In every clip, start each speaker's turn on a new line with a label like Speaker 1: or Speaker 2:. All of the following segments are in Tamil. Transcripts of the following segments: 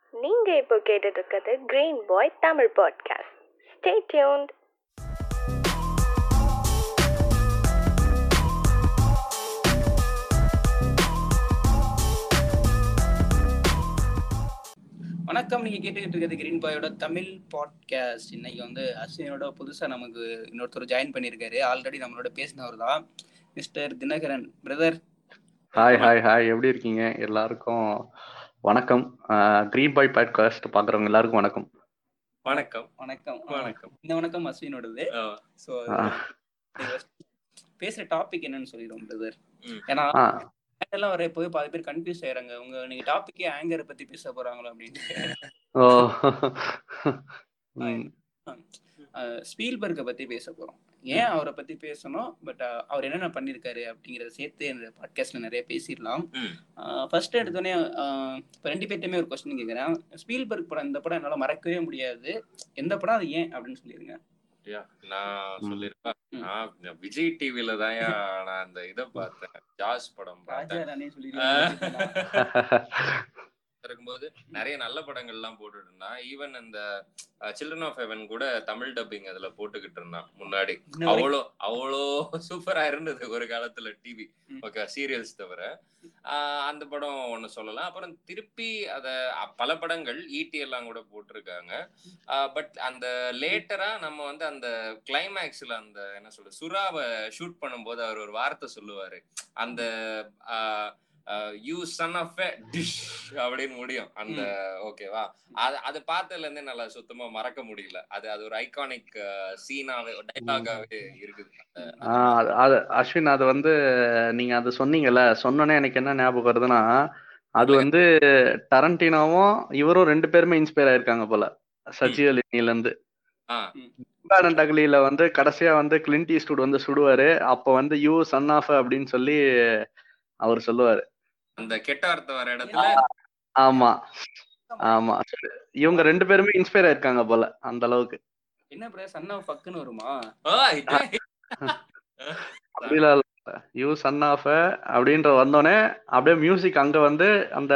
Speaker 1: நீங்க இப்போ கேட்டுட்டு இருக்கிறது green boy Tamil podcast stay tuned
Speaker 2: வணக்கம் நீங்க கேட்டுக்கிட்டு இருக்கிறது கிரீன் பாயோட தமிழ் பாட்காஸ்ட் இன்னைக்கு வந்து அஸ்வினோட புதுசா நமக்கு இன்னொருத்தர் ஜாயின் பண்ணியிருக்காரு ஆல்ரெடி நம்மளோட பேசினவர் தான் mister Dinakaran brother
Speaker 3: hi hi hi எப்படி இருக்கீங்க எல்லாருக்கும் வணக்கம் க்ரீன் பாய் பாட்காஸ்ட் பார்க்குறவங்க எல்லாருக்கும் வணக்கம்
Speaker 4: வணக்கம்
Speaker 2: வணக்கம்
Speaker 4: வணக்கம்
Speaker 2: இந்த வணக்கம் அஸ்வினோடது
Speaker 4: ஆ,
Speaker 2: ஸோ
Speaker 3: ஆ,
Speaker 2: பேசுற டாபிக் என்னன்னு சொல்லிடுவோம் பிரதர்
Speaker 4: ம்.
Speaker 2: ஏன்னா
Speaker 3: ஆ,
Speaker 2: எல்லாம் வர போய் பாதி பேர் கன்ஃபியூஸ் ஆயிறாங்க உங்க நீங்க டாபிக்கே ஆங்கரை பத்தி பேச போறாங்களோ அப்படின்னு
Speaker 3: ஓ ம்,
Speaker 2: ஸ்பீல்பர்க்கை பத்தி பேச போறோம் ஏன் அவரை பத்தி பேசணும் பட் அவர் என்னென்ன பண்ணிருக்காரு அப்படிங்கறத சேர்த்து இந்த பாட்காஸ்ட்ல நிறைய பேசிடலாம்
Speaker 4: ம்.
Speaker 2: ஃபர்ஸ்ட் எடுத்தோடனே இப்போ ரெண்டு பேர்ட்டுமே ஒரு கொஸ்டின் கேட்குறேன் ஸ்பீல்பர்க் படம் இந்த படம் என்னால மறக்கவே முடியாது எந்த படம் அது ஏன் அப்படின்னு சொல்லிருங்க
Speaker 4: யா, நான்
Speaker 3: ம்.
Speaker 4: சொல்லிருப்பேன்
Speaker 2: ம்.
Speaker 4: நான் இந்த விஜய் டிவில தான் நான் அந்த இத பார்த்தேன் ஜாஸ் படம்
Speaker 2: ராஜா
Speaker 4: பார்த்தேன்
Speaker 2: ராணே சொல்லிருக்கேன்
Speaker 4: இருக்கும்போது நிறைய நல்ல படங்கள் எல்லாம் போட்டுட்டு இருந்தான் ஈவன் இந்த சில்ட்ரன் ஆஃப் ஹெவன் கூட தமிழ் டப்பிங் அதுல போட்டுக்கிட்டு இருந்தான் முன்னாடி
Speaker 2: இன்ன வரைக்கும்
Speaker 4: அவ்வளோ அவ்வளோ சூப்பரா இருந்தது ஒரு காலத்துல டிவி
Speaker 2: ம்.
Speaker 4: ஓகே சீரியல்ஸ் தவிர ஆஹ் அந்த படம் ஒண்ணு சொல்லலாம் அப்புறம் திருப்பி அத அ- பல படங்கள் ஈட்டி எல்லாம் கூட போட்டிருக்காங்க பட் அந்த லேட்டரா நம்ம வந்து அந்த கிளைமேக்ஸ்ல அந்த என்ன சொல்ற சுறாவை ஷூட் பண்ணும்போது அவர் ஒரு வார்த்தை சொல்லுவாரு அந்த யூ சன் ஆஃப் டிஷ் அப்படின்னு முடியும் அந்த ஓகேவா அது அது பார்த்ததுல இருந்தே நல்லா சுத்தமா மறக்க முடியல அது அது ஒரு ஐகானிக் சீனாவே டைலாகாவே இருக்குது
Speaker 3: ஆ, அது- அது அஸ்வின் அது வந்து நீங்க அது சொன்னீங்கல்ல சொன்னோன்னே எனக்கு என்ன ஞாபகம் வருதுன்னா அது வந்து டரண்டினோவும் இவரும் ரெண்டு பேருமே இன்ஸ்பயர் ஆயிருக்காங்க போல சச்சிவலினில இருந்து
Speaker 4: ஆ
Speaker 3: பேட் அண்ட் அக்லியில வந்து கடைசியா வந்து கிளின்ட் ஈஸ்ட்வுட் வந்து சுடுவாரு அப்போ வந்து யூ சன் ஆஃப் அப்படின்னு சொல்லி அவர் சொல்லுவாரு
Speaker 4: அந்த கெட்ட வார்த்தை வர இடத்துல
Speaker 3: ஆமா ஆமா இவங்க ரெண்டு பேருமே இன்ஸ்பயர் ஆயிருக்காங்க போல அந்த அளவுக்கு
Speaker 2: என்ன பிரதர் சன்னா ஃபக்குன்னு வருமா
Speaker 4: ஆ, இது-
Speaker 3: அப்படிலாம் யூ சன் ஆஃப் அப்படின்ற வந்தோடனே அப்படியே மியூசிக் அங்க வந்து அந்த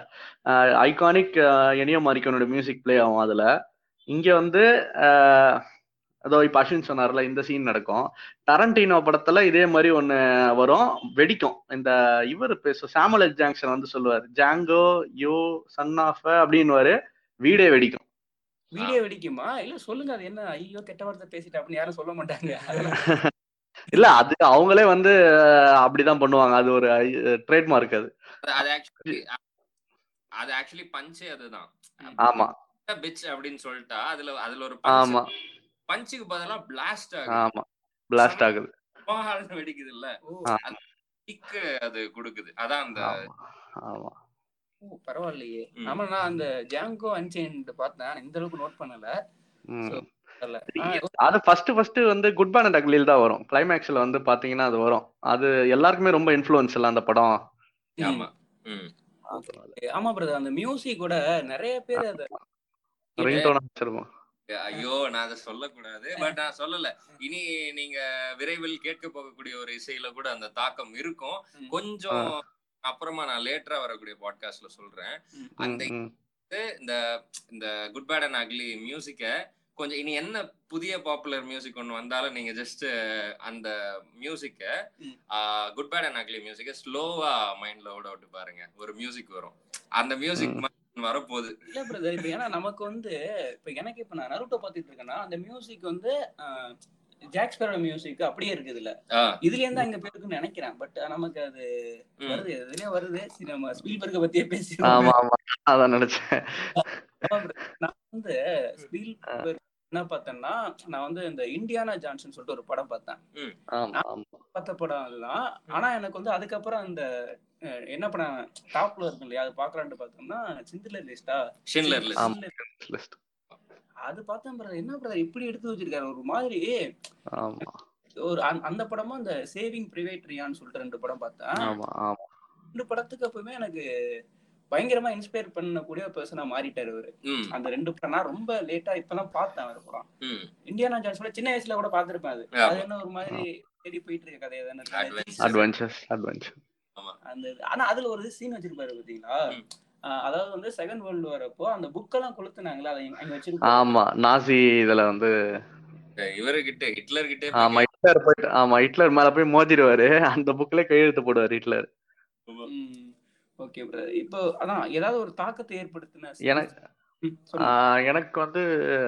Speaker 3: ஐகானிக் எனியோ மாரிக்கனோட மியூசிக் ப்ளே ஆகும் அதுல இங்க வந்து அஹ், அதோ இப்ப அஸ்வின் சொன்னார்ல இந்த சீன் நடக்கும் டரண்டினோ படத்துல இதே மாதிரி ஒண்ணு வரும் வெடிக்கும் இந்த இவர் பேச சாமுel எல் ஜாங்ஷன் வந்து சொல்லுவார் ஜாங்கோ யூ சன் ஆஃப் அப்படின்னு வீடே வெடிக்கும்
Speaker 2: வீடியோ வெடிக்குமா இல்ல சொல்லுங்க அது என்ன ஐயோ கெட்ட வார்த்தை பேசிட்டு அப்படின்னு யாரும் சொல்ல மாட்டாங்க
Speaker 3: இல்ல அது அவங்களே வந்து அஹ், அப்படிதான் பண்ணுவாங்க அது ஒரு ட்ரேட்மார்க் அது
Speaker 4: அது- அது ஆக்சுவலி அது ஆக்சுவலி பஞ்சே அதுதான்
Speaker 3: ஆமா
Speaker 4: பிச் அப்படின்னு சொல்லிட்டா அதுல அதுல ஒரு
Speaker 3: ஆமா
Speaker 4: பஞ்சுக்கு பதிலா பிளாஸ்ட் ஆகுது
Speaker 3: ஆமா பிளாஸ்ட் ஆகுது
Speaker 4: பால்னு வெடிக்குது இல்ல
Speaker 2: ஓ
Speaker 3: ஆ.
Speaker 4: கிக்கு அது கொடுக்குது அதான் அந்த
Speaker 3: ஆமா ஆமா
Speaker 2: ஓ, பரவாயில்லையே
Speaker 4: ம்.
Speaker 2: ஆமா நான் அந்த ஜாங்கோ அன்சைன்ட் பார்த்தேன் இந்த அளவுக்கு நோட் பண்ணல
Speaker 3: ம்.
Speaker 2: So, தெரியல. ஆ,
Speaker 3: அது ஃபர்ஸ்ட் ஃபர்ஸ்ட் வந்து குட் பேண்ட் அண்ட் அக்லியில் தான் வரும் கிளைமேக்ஸ்ல வந்து பாத்தீங்கன்னா அது வரும் அது எல்லாருக்குமே ரொம்ப இன்ஃப்ளூயன்ஸ் இல்ல அந்த படம்
Speaker 2: ம்.
Speaker 4: ஆமா ம்
Speaker 2: ஆமா பிரதர் அந்த மியூசிக் கூட நிறைய பேர் அத
Speaker 3: ரிங்டோன் வச்சிருப்போம்
Speaker 4: ஐயோ நான் அதை சொல்லக்கூடாது பட் நான் சொல்லல இனி நீங்க விரைவில் கேட்க போகக்கூடிய ஒரு இசையில கூட அந்த தாக்கம் இருக்கும்
Speaker 2: ம்.
Speaker 4: கொஞ்சம் அப்புறமா நான் லேட்டரா வரக்கூடிய பாட்காஸ்ட்ல சொல்றேன்
Speaker 2: ம்.
Speaker 4: அந்த
Speaker 3: ம், ம்.
Speaker 4: இந்த இந்த குட் பேட் அண்ட் அக்லி மியூசிக்க கொஞ்சம் இனி என்ன புதிய பாப்புலர் மியூசிக் ஒன்று வந்தாலும் நீங்க ஜஸ்ட் அந்த மியூசிக்க
Speaker 2: ம்.
Speaker 4: குட் பேட் அண்ட் அக்லி மியூசிக்க ஸ்லோவா மைண்ட்ல ஓட விட்டு பாருங்க ஒரு மியூசிக் வரும் அந்த மியூசிக்
Speaker 3: ம்.
Speaker 4: வரப்போகுது
Speaker 2: இல்ல பிரதர் இப்ப ஏன்னா நமக்கு வந்து இப்ப எனக்கு இப்ப நான் நருட்டோ பாத்துட்டு இருக்கேன்னா அந்த மியூசிக் வந்து ஜாக்ஸ்பரோட மியூசிக் அப்படியே இருக்குது இல்ல
Speaker 4: ஆ,
Speaker 2: இதுல இருந்து அங்க போயிருக்குன்னு நினைக்கிறேன் பட் நமக்கு அது
Speaker 4: ம்.
Speaker 2: வருது இதுலயே வருது சரி நம்ம ஸ்பீல்பர்க பத்தியே
Speaker 3: ஆமா
Speaker 2: பேசிடுவோம்
Speaker 3: ஆமா அதான் நினைச்சேன்
Speaker 2: நான் வந்து ஸ்பீல்பர்க் என்ன பார்த்தேன்னா நான் வந்து இந்த இந்தியானா ஜான்சன் சொல்லிட்டு ஒரு படம் பார்த்தேன்
Speaker 3: ஆமா ஆமா
Speaker 2: பார்த்த படம் அதுதான் ஆனா எனக்கு வந்து அதுக்கப்புறம் அந்த அஹ், என்ன படம் டாப்ல இருக்கும் இல்லையா அது பாக்கலான்ட்டு பார்த்தோம்னா சிந்திலர் லிஸ்டா
Speaker 4: Schindler List.
Speaker 3: ஆமா. List.
Speaker 2: அது பார்த்தேன் பிரதர் என்ன பிரதர் இப்படி எடுத்து வச்சிருக்காரு ஒரு மாதிரி
Speaker 3: ஆமா
Speaker 2: ஒரு அந்த- அந்த படமும் அந்த சேவிங் பிரைவேட் ரியான்னு சொல்லிட்டு ரெண்டு படம் பார்த்தேன்
Speaker 3: ஆமா ஆமா
Speaker 2: ரெண்டு படத்துக்கு அப்பவுமே எனக்கு பயங்கரமா இன்ஸ்பயர் பண்ணக்கூடிய பர்சனா மாறிட்டாரு அவரு
Speaker 4: ம்,
Speaker 2: அந்த ரெண்டு படம் நான் ரொம்ப லேட்டா இப்பதான் பார்த்தேன் அவர் படம்
Speaker 4: ம்.
Speaker 2: இந்தியானா ஜான்ஸ் சின்ன வயசுல கூட பார்த்திருப்பேன் அது
Speaker 4: ஆமா.
Speaker 2: அது என்ன ஒரு மாதிரி தேடி போயிட்டு இருக்க கதை தானே
Speaker 4: Adventure.
Speaker 3: அட்வென்ச்சர்ஸ் அட்வென்ச்சர்
Speaker 2: அந்த இது. ஆனா அதுல ஒரு சீன் வச்சிருப்பாரு பாத்தீங்களா
Speaker 4: ம்.
Speaker 2: ஆஹ் அதாவது வந்து செகண்ட் வேர்ல்டு வரப்போ அந்த புக்கெல்லாம் கொளுத்துனாங்களா அதை அங்க வச்சிருக்கோம்
Speaker 3: ஆமா நாசி இதுல வந்து
Speaker 4: இவர்கிட்ட ஹிட்லர் கிட்டே
Speaker 3: ஆமா ஹிட்லர் போயிட்டு ஆமா ஹிட்லர் மேல போய் மோதிடுவாரு அந்த புக்ல கையெழுத்து போடுவாரு ஹிட்லர்
Speaker 2: ஓகே இப்போ அதான் ஏதாவது ஒரு தாக்கத்தை ஏற்படுத்தின
Speaker 3: எனக்கு
Speaker 2: ம், சொல்லுங்க.
Speaker 3: ஆஹ் எனக்கு வந்து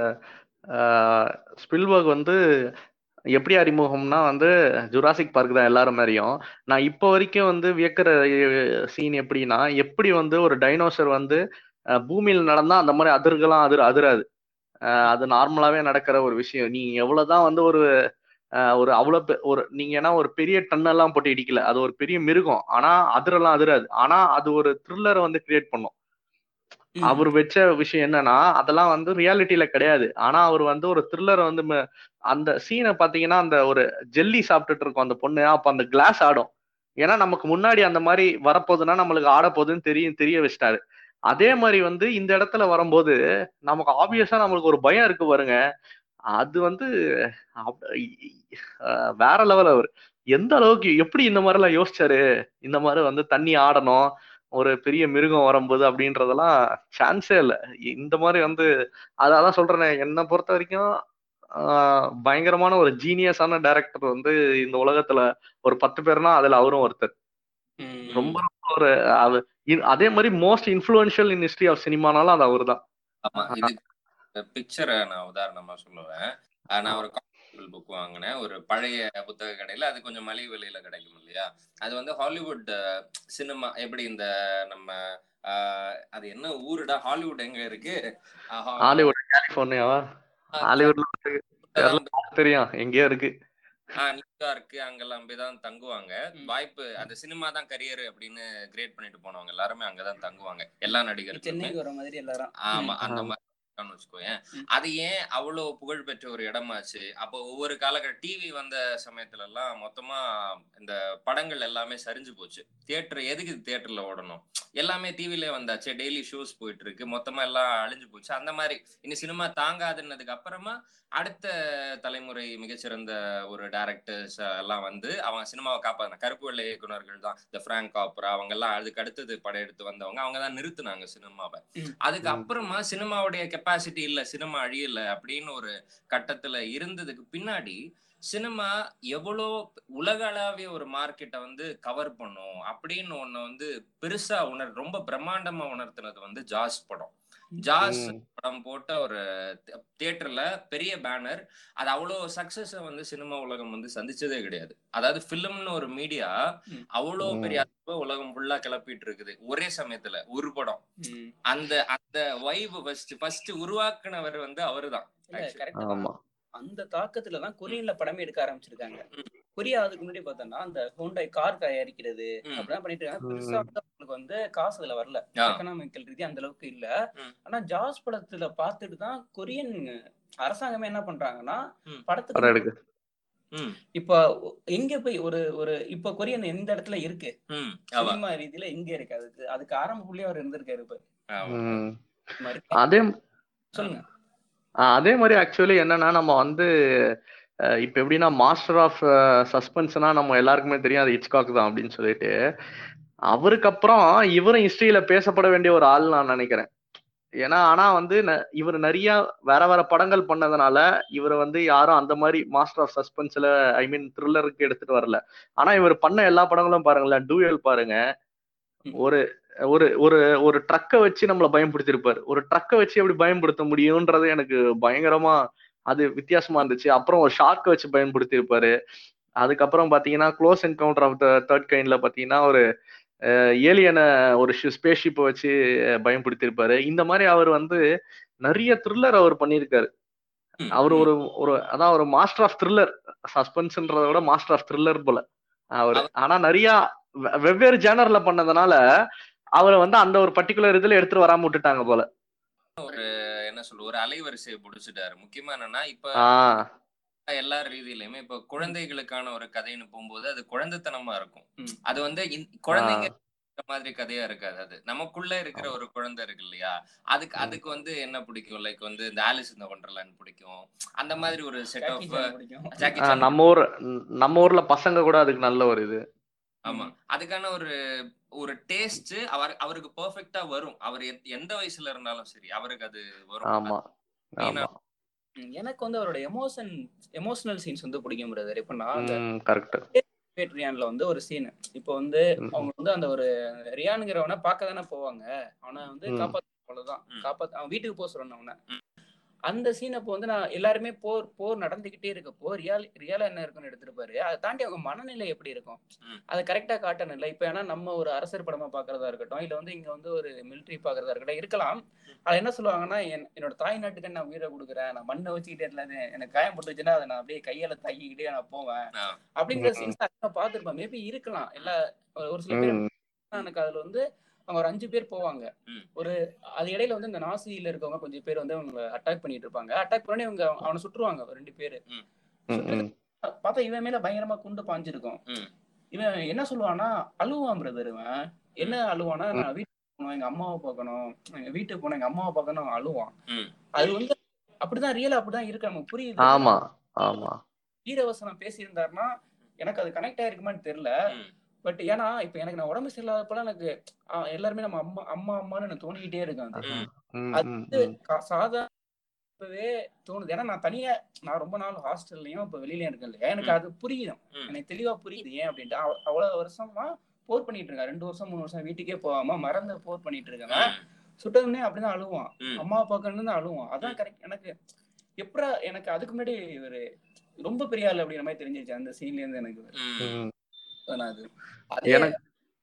Speaker 3: ஸ்பில்பர்க் வந்து எப்படி அறிமுகம்னா வந்து ஜுராசிக் பார்க் தான் எல்லாரும் மாதிரியும் நான் இப்போ வரைக்கும் வந்து வியக்கிற சீன் எப்படின்னா எப்படி வந்து ஒரு டைனோசர் வந்து அஹ், பூமியில் நடந்தா அந்த மாதிரி அதிர்கலாம் அதிர் அதிராது அஹ், அது நார்மலாவே நடக்கிற ஒரு விஷயம் நீ எவ்வளவுதான் வந்து ஒரு அஹ், ஒரு அவ்வளவு பெ- ஒரு நீங்க ஏன்னா ஒரு பெரிய டன்னெல்லாம் போட்டு இடிக்கல அது ஒரு பெரிய மிருகம் ஆனா அதிரெல்லாம் அதிராது ஆனா அது ஒரு த்ரில்லரை வந்து கிரியேட் பண்ணும்
Speaker 2: ம்,
Speaker 3: அவர் வச்ச விஷயம் என்னன்னா அதெல்லாம் வந்து ரியாலிட்டியில கிடையாது ஆனா அவர் வந்து ஒரு த்ரில்லரை வந்து ம- அந்த சீனை பாத்தீங்கன்னா அந்த ஒரு ஜெல்லி சாப்பிட்டுட்டு இருக்கும் அந்த பொண்ணு அப்ப அந்த கிளாஸ் ஆடும் ஏன்னா நமக்கு முன்னாடி அந்த மாதிரி வரப்போகுதுன்னா நம்மளுக்கு ஆட போகுதுன்னு தெரியும் தெரிய வச்சிட்டாரு அதே மாதிரி வந்து இந்த இடத்துல வரும்போது நமக்கு ஆப்வியஸா நம்மளுக்கு ஒரு பயம் இருக்கு பாருங்க அது வந்து அப்- அஹ் வேற லெவல் அவர் எந்த அளவுக்கு எப்படி இந்த மாதிரி எல்லாம் யோசிச்சாரு இந்த மாதிரி வந்து தண்ணி ஆடணும் ஒரு பெரிய மிருகம் வரும்போது அப்படின்றதெல்லாம் சான்ஸே இல்லை இந்த மாதிரி வந்து அதான் சொல்றேனே என்னை பொறுத்த வரைக்கும் ஆஹ் பயங்கரமான ஒரு ஜீனியஸான டைரக்டர் வந்து இந்த உலகத்துல ஒரு பத்து பேர்னா அதுல அவரும் ஒருத்தர்
Speaker 2: ம்,
Speaker 3: ரொம்ப ரொம்ப ஒரு அது இ- அதே மாதிரி most influential in history of சினிமானாலும் அது அவர்தான்
Speaker 4: ஆமா இதுக்கு பிக்சரை நான் உதாரணமா சொல்லுவேன் அஹ் நான் ஒரு புக் வாங்கினேன் ஒரு பழைய புத்தக கடையில அது கொஞ்சம் மலிவு விலையில கிடைக்கும் இல்லையா அது வந்து ஹாலிவுட் சினிமா எப்படி இந்த நம்ம அஹ், அது என்ன ஊருடா ஹாலிவுட் எங்க இருக்கு அஹ், ஹா-
Speaker 3: ஹாலிவுட் கலிபோர்னியாவா ஹாலிவுட்ல தெரியல, தெரியும் எங்கேயோ இருக்கு
Speaker 4: ஆஹ் நியூயார்க்கு அங்கெல்லாம் போய் தான் தங்குவாங்க
Speaker 2: ம்.
Speaker 4: வாய்ப்பு அந்த சினிமா தான் கரியர் அப்படின்னு கிரியேட் பண்ணிட்டு போனவங்க எல்லாருமே அங்கதான் தங்குவாங்க எல்லா நடிகர்களுமே
Speaker 2: சென்னைக்கு வர மாதிரி எல்லாரும்
Speaker 4: ஆமா
Speaker 2: ம்,
Speaker 4: அந்த
Speaker 3: ஆமா.
Speaker 4: மாதிரி இருக்கான்னு வச்சுக்கோயேன்
Speaker 2: ம்.
Speaker 4: அது ஏன் அவ்வளவு புகழ் பெற்ற ஒரு இடமாச்சு அப்போ ஒவ்வொரு காலகட்ட டிவி வந்த சமயத்துல எல்லாம் மொத்தமா இந்த படங்கள் எல்லாமே சரிஞ்சு போச்சு தியேட்டர் எதுக்கு தியேட்டர்ல ஓடணும் எல்லாமே டிவில வந்தாச்சு டெய்லி ஷோஸ் போயிட்டு இருக்கு மொத்தமா எல்லாம் அழிஞ்சு போச்சு அந்த மாதிரி இனி சினிமா தாங்காதுன்னதுக்கு அப்புறமா அடுத்த தலைமுறை மிகச்சிறந்த ஒரு டேரக்டர்ஸ் எல்லாம் வந்து அவங்க சினிமாவை காப்பாங்க கருப்பு வெள்ளை இயக்குனர்கள் தான் இந்த பிராங்க் காப்பரா அவங்க எல்லாம் அதுக்கு அடுத்தது படையெடுத்து வந்தவங்க அவங்க தான் நிறுத்துனாங்க சினிமாவை
Speaker 2: ம்.
Speaker 4: அதுக்கு
Speaker 3: ம்.
Speaker 4: அப்புறமா சினிமாவுடைய கெப்பாசிட்டி இல்ல சினிமா அழியல அப்படின்னு ஒரு கட்டத்துல இருந்ததுக்கு பின்னாடி சினிமா எவ்வளோ உலகளாவிய ஒரு மார்க்கெட்டை வந்து கவர் பண்ணும் அப்படின்னு ஒண்ணு வந்து பெருசா உணர் ரொம்ப பிரம்மாண்டமா உணர்த்தினது வந்து ஜாஸ் படம் ஜாஸ்
Speaker 3: ம்.
Speaker 4: படம் போட்ட ஒரு தியேட்டர்ல பெரிய பேனர் அது அவ்வளோ சக்சஸ் வந்து சினிமா உலகம் வந்து சந்திச்சதே கிடையாது அதாவது பிலிம்னு ஒரு மீடியா
Speaker 2: ம்.
Speaker 4: அவ்வளோ
Speaker 3: ம்.
Speaker 4: பெரிய அளவு உலகம் ஃபுல்லா கிளப்பிட்டு இருக்குது ஒரே சமயத்துல ஒரு படம்
Speaker 2: ம்.
Speaker 4: அந்த அந்த வைப் ஃபர்ஸ்ட் ஃபர்ஸ்ட் உருவாக்குனவர் வந்து அவருதான்
Speaker 2: இல்ல,
Speaker 4: actually.
Speaker 2: correct தான்.
Speaker 3: ஆமா
Speaker 2: அந்த தாக்கத்துல தான் கொரியன்ல படமே எடுக்க ஆரம்பிச்சிருக்காங்க
Speaker 4: ம்.
Speaker 2: கொரியா அதுக்கு முன்னாடி பார்த்தோம்னா அந்த ஹோண்டாய் கார் தயாரிக்கிறது
Speaker 4: ம்.
Speaker 2: அப்படிலாம் பண்ணிட்டு இருக்காங்க
Speaker 3: ம்.
Speaker 2: பெருசா வந்து அவங்களுக்கு வந்து காசு அதுல வரல
Speaker 4: ஆ.
Speaker 2: எக்கனாமிக்கல் ரீதியா அந்த அளவுக்கு இல்ல
Speaker 4: ம்.
Speaker 2: ஆனா ஜாஸ் படத்துல பார்த்துட்டு தான் கொரியன் அரசாங்கமே என்ன பண்றாங்கன்னா
Speaker 4: ம்.
Speaker 2: படத்துக்கு
Speaker 3: படம் எடுக்கு
Speaker 4: ம்,
Speaker 2: இப்ப எங்க போய் ஒரு ஒரு இப்ப கொரியன் எந்த இடத்துல இருக்கு
Speaker 4: ம், ஆமா,
Speaker 2: சினிமா ரீதியில எங்க இருக்கு அதுக்கு அதுக்கு ஆரம்ப புள்ளியா அவர் இருந்திருக்காரு இப்ப
Speaker 4: ஆமா.
Speaker 3: ம்.
Speaker 2: இந்த மாதிரி.
Speaker 3: அதே
Speaker 2: சொல்லுங்க
Speaker 3: ஆஹ் அதே மாதிரி ஆக்சுவலி என்னன்னா நம்ம வந்து அஹ் இப்ப எப்படின்னா மாஸ்டர் ஆஃப் சஸ்பென்ஸ்னா நம்ம எல்லாருக்குமே தெரியும் அது ஹிச்காக் தான் அப்படின்னு சொல்லிட்டு அவருக்கு அப்புறம் இவரும் ஹிஸ்டரியில பேசப்பட வேண்டிய ஒரு ஆள் நான் நினைக்கிறேன் ஏன்னா ஆனா வந்து ந- இவர் நிறைய வேற வேற படங்கள் பண்ணதுனால இவர் வந்து யாரும் அந்த மாதிரி மாஸ்டர் ஆஃப் சஸ்பென்ஸ்ல ஐ மீன் த்ரில்லருக்கு எடுத்துட்டு வரல ஆனா இவர் பண்ண எல்லா படங்களும் பாருங்களேன் டூயல் பாருங்க
Speaker 2: ம்.
Speaker 3: ஒரு ஒரு ஒரு ஒரு ட்ரக்கை வச்சு நம்மள பயன்படுத்தியிருப்பாரு ஒரு ட்ரக்கை வச்சு எப்படி பயன்படுத்த முடியும்ன்றது எனக்கு பயங்கரமா அது வித்தியாசமா இருந்துச்சு அப்புறம் ஒரு ஷார்க்கை வச்சு பயன்படுத்தியிருப்பாரு அதுக்கப்புறம் பாத்தீங்கன்னா close encounter of the third கைண்ட்ல பாத்தீங்கன்னா ஒரு ஏலியனை ஒரு ஸ்பேஸ் ஷிப்பை வச்சு அஹ், பயன்படுத்தியிருப்பாரு இந்த மாதிரி அவர் வந்து நிறைய த்ரில்லர் அவர் பண்ணியிருக்காரு
Speaker 4: ம்,
Speaker 3: அவர்
Speaker 4: ம்.
Speaker 3: ஒரு ஒரு அதான் ஒரு மாஸ்டர் ஆஃப் த்ரில்லர் சஸ்பென்ஸ்ன்றத விட மாஸ்டர் ஆஃப் த்ரில்லர் போல அவர்
Speaker 4: அவர்-
Speaker 3: ஆனா நிறைய வெ- வெவ்வேறு ஜேனர்ல பண்ணதுனால அவரை வந்து அந்த ஒரு பர்டிகுலர் இதுல எடுத்துட்டு வராம விட்டுட்டாங்க போல
Speaker 4: ஒரு என்ன சொல்ல ஒரு அலைவரிசையை புடிச்சிட்டாரு முக்கியமா என்னன்னா இப்ப
Speaker 3: ஆஹ்
Speaker 4: எல்லா ரீதியிலுமே இப்ப குழந்தைகளுக்கான ஒரு கதைன்னு போகும்போது அது குழந்தைத்தனமா இருக்கும்
Speaker 2: ம்.
Speaker 4: அது வந்து இந்த- குழந்தைங்க இருக்கிற மாதிரி கதையா இருக்காது அது நமக்குள்ள இருக்கிற ஒரு குழந்தை இருக்கு இல்லையா அதுக்கு
Speaker 3: ம்.
Speaker 4: அதுக்கு வந்து என்ன பிடிக்கும் லைக் வந்து இந்த ஆலிஸ் இந்த ஒண்டர்லாண்ட் பிடிக்கும் அந்த மாதிரி ஒரு செட்
Speaker 2: ஜாக்கி
Speaker 4: ஆஃப்
Speaker 2: சான் பிடிக்கும்
Speaker 4: ஜாக்கி
Speaker 3: ஆஹ்
Speaker 4: சான்
Speaker 3: நம்ம ஊர் நம்ம ஊர்ல பசங்க கூட அதுக்கு நல்ல ஒரு இது
Speaker 4: ஆமா அதுக்கான ஒரு ஒரு டேஸ்ட் அவர் அவருக்கு பெர்ஃபெக்ட்டா வரும் அவர் எத்- எந்த வயசுல இருந்தாலும் சரி அவருக்கு அது வரும்
Speaker 3: ஆமா ஆமா
Speaker 2: ம், எனக்கு வந்து அவரோட எமோஷன் எமோஷனல் சீன்ஸ் வந்து பிடிக்கும் பிரதர் இப்போ நான் அந்த
Speaker 3: கரெக்ட்
Speaker 2: பேட்ரியான்ல வந்து ஒரு சீன் இப்போ வந்து
Speaker 3: ம்.
Speaker 2: அவங்க வந்து அந்த ஒரு ரியானுங்கிறவனை பார்க்க தானே போவாங்க அவனை வந்து
Speaker 3: ம்.
Speaker 2: காப்பாத்த அவ்வளவுதான்
Speaker 4: ம்.
Speaker 2: காப்பாத்த அவன் வீட்டுக்கு போக சொல்லணும் அவனை
Speaker 4: ம்.
Speaker 2: அந்த சீன் அப்போ வந்து நான் எல்லாருமே போர் போர் நடந்துகிட்டே இருக்கப்போ ரியால் ரியாலா என்ன இருக்குன்னு எடுத்திருப்பாரு அதை தாண்டி அவங்க மனநிலை எப்படி இருக்கும்
Speaker 4: ம்.
Speaker 2: அதை கரெக்டா காட்டணும் இல்லை இப்போ ஏன்னா நம்ம ஒரு அரசர் படமா பாக்குறதா இருக்கட்டும் இல்ல வந்து இங்க வந்து ஒரு மிலிட்ரி பாக்குறதா இருக்கட்டும் இருக்கலாம் அது என்ன சொல்லுவாங்கன்னா என் என்னோட தாய் நாட்டுக்கு நான் உயிரை கொடுக்குறேன் நான் மண்ணை வச்சுக்கிட்டே இல்லாத எனக்கு காயம் போட்டுச்சுன்னா அதை நான் அப்படியே கையால தாக்கிக்கிட்டே நான் போவேன்
Speaker 4: ஆ.
Speaker 2: அப்படிங்கிற
Speaker 3: ம்.
Speaker 2: சீன்ஸ் அதிகமா பார்த்திருப்பேன் மேபி இருக்கலாம் எல்லா ஒரு சில பேர் எனக்கு அதுல வந்து அவங்க ஒரு அஞ்சு பேர் போவாங்க
Speaker 4: ம்.
Speaker 2: ஒரு அது இடையில வந்து இந்த நாசியில இருக்கவங்க கொஞ்சம் பேர் வந்து அவங்க அட்டாக் பண்ணிட்டு இருப்பாங்க அட்டாக் பண்ணி அவங்க அவனை சுட்டுருவாங்க ஒரு ரெண்டு பேரு பார்த்தா இவன் மேல பயங்கரமா குண்டு பாஞ்சிருக்கும்
Speaker 4: ம்.
Speaker 2: இவன் என்ன சொல்லுவான்னா அழுவான் பிரதர் இவன் என்ன அழுவானா நான் வீட்டுக்கு போகணும் எங்க அம்மாவை பார்க்கணும் எங்க வீட்டுக்கு போனோம் எங்க அம்மாவை பார்க்கணும் அவன் அழுவான்
Speaker 4: ம்.
Speaker 2: அது வந்து அப்படிதான் ரியலா அப்படிதான் இருக்கு நமக்கு புரியுது
Speaker 3: ஆமா ஆமா
Speaker 2: வீரவசனம் பேசியிருந்தாருன்னா எனக்கு அது கனெக்ட் ஆயிருக்குமான்னு தெரியல
Speaker 4: ம்.
Speaker 2: பட் ஏன்னா இப்ப எனக்கு நான் உடம்பு சரியில்லாதப்பெல்லாம் எனக்கு ஆ, எல்லாருமே நம்ம அம்மா அம்மா அம்மான்னு எனக்கு தோணிக்கிட்டே இருக்கு அது
Speaker 4: ம்.
Speaker 3: ம்,
Speaker 2: அது
Speaker 3: ம்,
Speaker 2: வந்து
Speaker 3: ம்.
Speaker 2: கா- சாதாரணவே தோணுது ஏன்னா நான் தனியா நான் ரொம்ப நாள் ஹாஸ்டல்லையும் இப்ப வெளியிலயும் இருக்கேன் இல்லையா எனக்கு
Speaker 4: ம்.
Speaker 2: அது புரியுது
Speaker 4: ம்.
Speaker 2: எனக்கு தெளிவா புரியுது ஏன் அப்படின்ட்டு அவ- அவ்வளவு வருஷமா போர் பண்ணிட்டு இருக்கான் ரெண்டு வருஷம் மூணு வருஷம் வீட்டுக்கே போகாம மறந்து போர் பண்ணிட்டு இருக்காங்க சுட்டதுனே அப்படிதான் அழுவான்
Speaker 4: ம்.
Speaker 2: அம்மா பார்க்கணும்னு தான் அழுவான் அதான் கரெக்ட் எனக்கு எப்படா எனக்கு அதுக்கு முன்னாடி ஒரு ரொம்ப பெரிய ஆள் அப்படிங்கிற மாதிரி தெரிஞ்சிருச்சு அந்த சீன்ல இருந்து எனக்கு
Speaker 4: ம்.
Speaker 3: ம்.
Speaker 2: அதான் அது அதே-
Speaker 3: எனக்கு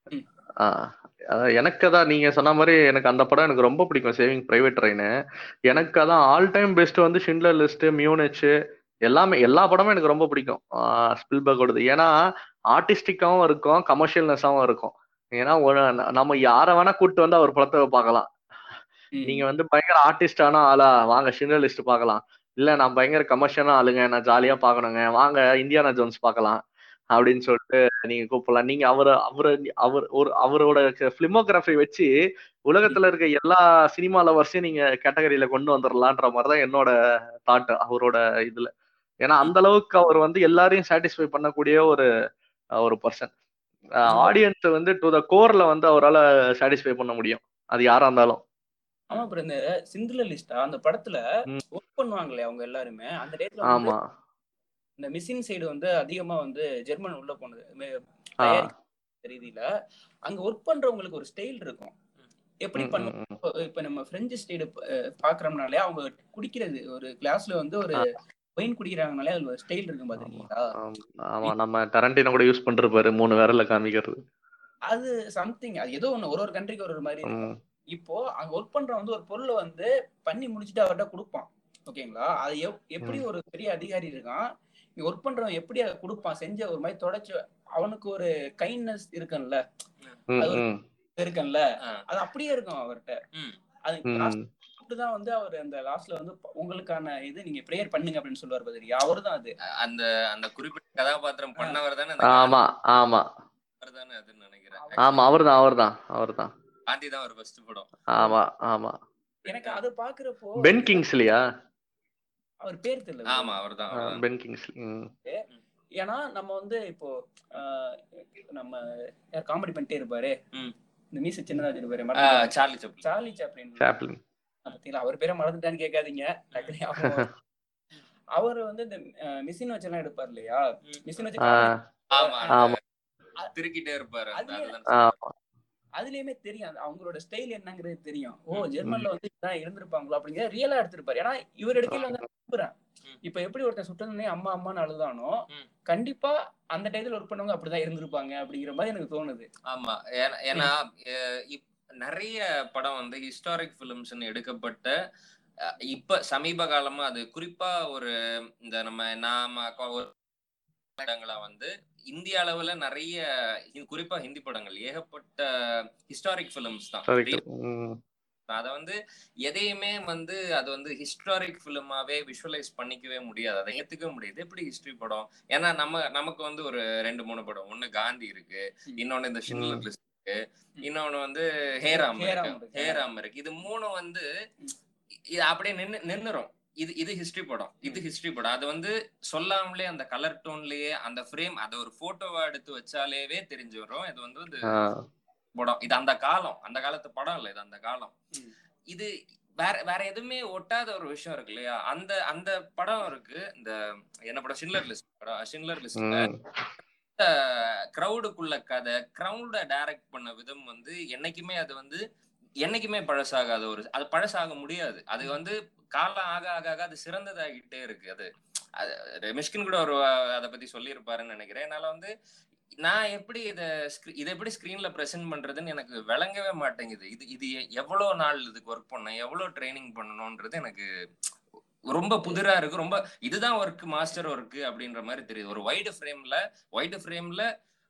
Speaker 3: ஆ, அதான் எனக்கு அதான் நீங்க சொன்ன மாதிரி எனக்கு அந்த படம் எனக்கு ரொம்ப பிடிக்கும் சேவிங் பிரைவேட் ட்ரெயின் எனக்கு அதான் ஆல் டைம் பெஸ்ட் வந்து ஷிண்ட்லர் லிஸ்ட் மியூனிச் எல்லாமே எல்லா படமும் எனக்கு ரொம்ப பிடிக்கும் ஸ்பில்பர்கோடது ஏன்னா ஆர்டிஸ்டிக்காவும் இருக்கும் கமர்ஷியல்னஸாவும் இருக்கும் ஏன்னா ஒரு நம்ம யாரை வேணா கூட்டு வந்து அவர் படத்தை பார்க்கலாம்
Speaker 2: ம்.
Speaker 3: நீங்க வந்து பயங்கர ஆர்டிஸ்டான ஆளா வாங்க ஷிண்டர் லிஸ்ட் பார்க்கலாம் இல்ல நான் பயங்கர கமர்ஷியலான ஆளுங்க நான் ஜாலியா பார்க்கணுங்க வாங்க இந்தியானா ஜோன்ஸ் பார்க்கலாம் அப்படின்னு சொல்லிட்டு நீங்க கூப்பிடலாம் நீங்க அவரு அவரு அவர் ஒரு அவரோட பிலிமோகிராஃபி வச்சு உலகத்துல இருக்க எல்லா சினிமா லவர்ஸையும் நீங்க கேட்டகரியில கொண்டு வந்துடலான்ற மாதிரிதான் என்னோட தாட் அவரோட இதுல ஏன்னா அந்த அளவுக்கு அவர் வந்து எல்லாரையும் சாட்டிஸ்ஃபை பண்ணக்கூடிய ஒரு அஹ், ஒரு பர்சன் ஆடியன்ஸ் வந்து டு த கோர்ல வந்து அவரால் சாட்டிஸ்ஃபை பண்ண முடியும் அது யாரா இருந்தாலும்
Speaker 2: ஆமா அப்புறம் இந்த சிங்கிள் லிஸ்டா அந்த படத்துல
Speaker 3: ம்.
Speaker 2: ஒர்க் பண்ணுவாங்களே அவங்க எல்லாருமே அந்த டேட்ல வந்து
Speaker 3: ஆமா
Speaker 2: இந்த மிஷின் சைடு வந்து அதிகமா வந்து ஜெர்மன் உள்ள போனது மே-
Speaker 3: ஆ.
Speaker 2: தயாரிக்க ரீதியில அங்க ஒர்க் பண்றவங்களுக்கு ஒரு ஸ்டைல் இருக்கும் எப்படி
Speaker 3: ம்,
Speaker 2: பண்ண
Speaker 3: ம், ம்.
Speaker 2: இப்போ இப்ப நம்ம பிரெஞ்சு ஸ்டைடு பாக்குறோம்னாலே அவங்க குடிக்கிறது ஒரு கிளாஸ்ல வந்து ஒரு ஒயின் குடிக்கிறாங்கனாலே அதுல ஒரு ஸ்டைல் இருக்கும் பாத்துருக்கீங்களா
Speaker 3: ஆமா, ஆமா நம்ம டரண்டினோ கூட யூஸ் பண்ணிருப்பாரு மூணு விரல்ல காமிக்கிறது
Speaker 2: அது சம்திங் அது ஏதோ ஒண்ணு ஒரு ஒரு கண்ட்ரிக்கு ஒரு ஒரு மாதிரி இருக்கும்
Speaker 3: ம்,
Speaker 2: இப்போ அங்க ஒர்க் பண்றவன் வந்து ஒரு பொருளை வந்து பண்ணி முடிச்சுட்டு அவர்கிட்ட கொடுப்பான் ஓகேங்களா அது எப்- எப்படி ஒரு பெரிய அதிகாரி இருக்கான் நீ ஒர்க் பண்றவன் எப்படி அதை கொடுப்பான் செஞ்ச ஒரு மாதிரி தொடச்சு அவனுக்கு ஒரு கைண்ட்னஸ் இருக்கும்ல
Speaker 3: ம்,
Speaker 2: அது ஒரு-
Speaker 3: ம்,
Speaker 2: இருக்கும்ல
Speaker 4: ஆ.
Speaker 2: அது அப்படியே இருக்கும் அவர்கிட்ட
Speaker 4: ம்.
Speaker 2: அது
Speaker 3: ம்.
Speaker 2: last தான் வந்து அவர் அந்த லாஸ்ட்ல வந்து ப- உங்களுக்கான இது நீங்க ப்ரேயர் பண்ணுங்க அப்படின்னு சொல்லுவார் பதிரி அவர்தான் அது
Speaker 4: அந்த அந்த குறிப்பிட்ட கதாபாத்திரம் பண்ணவர் தானே
Speaker 3: ஆமா ஆமா
Speaker 4: தானே அதுன்னு நினைக்கிறேன்
Speaker 3: ஆமா அவர்தான் அவர்தான் அவர்தான்
Speaker 4: காந்தி தான் ஒரு ஃபர்ஸ்ட் படம்
Speaker 3: ஆமா ஆமா
Speaker 2: எனக்கு அது பாக்குறப்போ
Speaker 3: பென் கிங்ஸ்லியா
Speaker 2: அவர் பேர் தெரியல
Speaker 4: ஆமா அவர்தான் அவர்தான்.
Speaker 3: பென் கிங்ஸ்லி ம்,
Speaker 2: ஏன்னா நம்ம வந்து இப்போ ஆஹ், நம்ம காமெடி பண்ணிட்டே இருப்பாரு
Speaker 4: ம்.
Speaker 2: இந்த மீச சின்னதா வச்சிருப்பாரு
Speaker 4: ஆ,
Speaker 2: மறந்துட்டேன்.
Speaker 4: Charlie Chaplin
Speaker 2: Charlie Chaplin
Speaker 3: Chaplin
Speaker 2: பாத்தீங்களா அவர் பேரை மறந்துட்டான்னு கேட்காதீங்க டக்குனு ஞாபகம் வரும். அவர் வந்து இந்த மிஷின் வச்செல்லாம் எடுப்பார் இல்லையா
Speaker 4: ம்.
Speaker 2: மிஷின் வச்சு
Speaker 3: ஆ,
Speaker 4: ஆமா
Speaker 3: ஆமா.
Speaker 4: அந்த திருக்கிட்டே இருப்பாரு அந்த-
Speaker 2: அது-
Speaker 4: அதுதான்
Speaker 3: ஆமா
Speaker 2: அதுலயுமே தெரியும் அது அவங்களோட ஸ்டைல் என்னங்கிறது தெரியும் ஓ
Speaker 4: ம்.
Speaker 2: ஜெர்மன்ல வந்து இதான் இருந்திருப்பாங்களோ அப்படிங்கிற ரியலா எடுத்திருப்பாரு ஏன்னா இவர் எடுக்கல வந்து நான் நம்புறேன்
Speaker 4: ம்.
Speaker 2: இப்ப எப்படி ஒருத்தன் சுட்டதுனே அம்மா அம்மான்னு அழுதானோ
Speaker 4: ம்.
Speaker 2: கண்டிப்பா அந்த டைத்துல ஒர்க் பண்ணவங்க அப்படிதான் இருந்திருப்பாங்க அப்படிங்கிற மாதிரி எனக்கு தோணுது
Speaker 4: ஆமா ஏன்னா- ஏன்னா அஹ், இப்- நிறைய படம் வந்து ஹிஸ்டாரிக் பிலிம்ஸ்னு எடுக்கப்பட்ட அஹ், இப்ப சமீப காலமா அது குறிப்பா ஒரு இந்த நம்ம நாம கொ- ஒரு இடங்களா வந்து இந்திய அளவுல நிறைய ஹி- குறிப்பா ஹிந்தி படங்கள் ஏகப்பட்ட ஹிஸ்டாரிக் பிலிம்ஸ் தான்
Speaker 3: Correct. ம்,
Speaker 4: அதை வந்து எதையுமே வந்து அது வந்து ஹிஸ்டாரிக் ஃபிலிமாவே விஷுவலைஸ் பண்ணிக்கவே முடியாது அதை ஏத்துக்க முடியாது எப்படி ஹிஸ்டரி படம் ஏன்னா நம்ம நமக்கு வந்து ஒரு ரெண்டு மூணு படம் ஒண்ணு காந்தி இருக்கு
Speaker 2: ம்.
Speaker 4: இன்னொன்னு இந்த ஷின்லர்
Speaker 3: ம்.
Speaker 4: லிஸ்ட் இருக்கு இன்னொன்னு வந்து ஹேராம்
Speaker 2: ஹேராம்
Speaker 4: இருக்கு
Speaker 2: இருக்கு.
Speaker 4: ஹேராம் இருக்கு இது மூணு வந்து இது அப்படியே நின்னு நின்னுரும் இது இது ஹிஸ்டரி படம் இது ஹிஸ்டரி படம் அது வந்து சொல்லாமலே அந்த கலர் டோன்லயே அந்த ஃப்ரேம் அதை ஒரு போட்டோவா எடுத்து வச்சாலேவே தெரிஞ்சு வரும் இது வந்து இது
Speaker 3: ஆ,
Speaker 4: படம் இது அந்த காலம் அந்த காலத்து படம் இல்ல இது அந்த காலம்
Speaker 2: ம்.
Speaker 4: இது வேற வேற எதுவுமே ஒட்டாத ஒரு விஷயம் இருக்கு இல்லையா அந்த அந்த படம் இருக்கு இந்த என்ன படம் ஷின்லர் லிஸ்ட் படம் ஷின்லர் லிஸ்ட்ல
Speaker 3: ம்.
Speaker 4: க்ரௌடுக்குள்ள கதை க்ரௌட டைரக்ட் பண்ண விதம் வந்து என்னைக்குமே அது வந்து என்னைக்குமே பழசாகாத ஒரு அது பழசாக முடியாது அது வந்து காலம் ஆக ஆக ஆக அது சிறந்ததாகிட்டே இருக்கு அது அது மிஷ்கின் கூட ஒரு அதை பத்தி சொல்லியிருப்பாருன்னு நினைக்கிறேன் என்னால வந்து நான் எப்படி இதை இதை எப்படி ஸ்க்ரீன்ல ப்ரெசென்ட் பண்றதுன்னு எனக்கு விளங்கவே மாட்டேங்குது இது இது எ- எவ்வளவு நாள் இதுக்கு ஒர்க் பண்ணேன் எவ்வளவு ட்ரைனிங் பண்ணணும்ன்றது எனக்கு ரொம்ப புதிரா இருக்கு ரொம்ப இதுதான் ஒர்க் மாஸ்டர் ஒர்க் அப்படின்ற மாதிரி தெரியுது ஒரு வைடு ஃப்ரேம்ல வைடு ஃப்ரேம்ல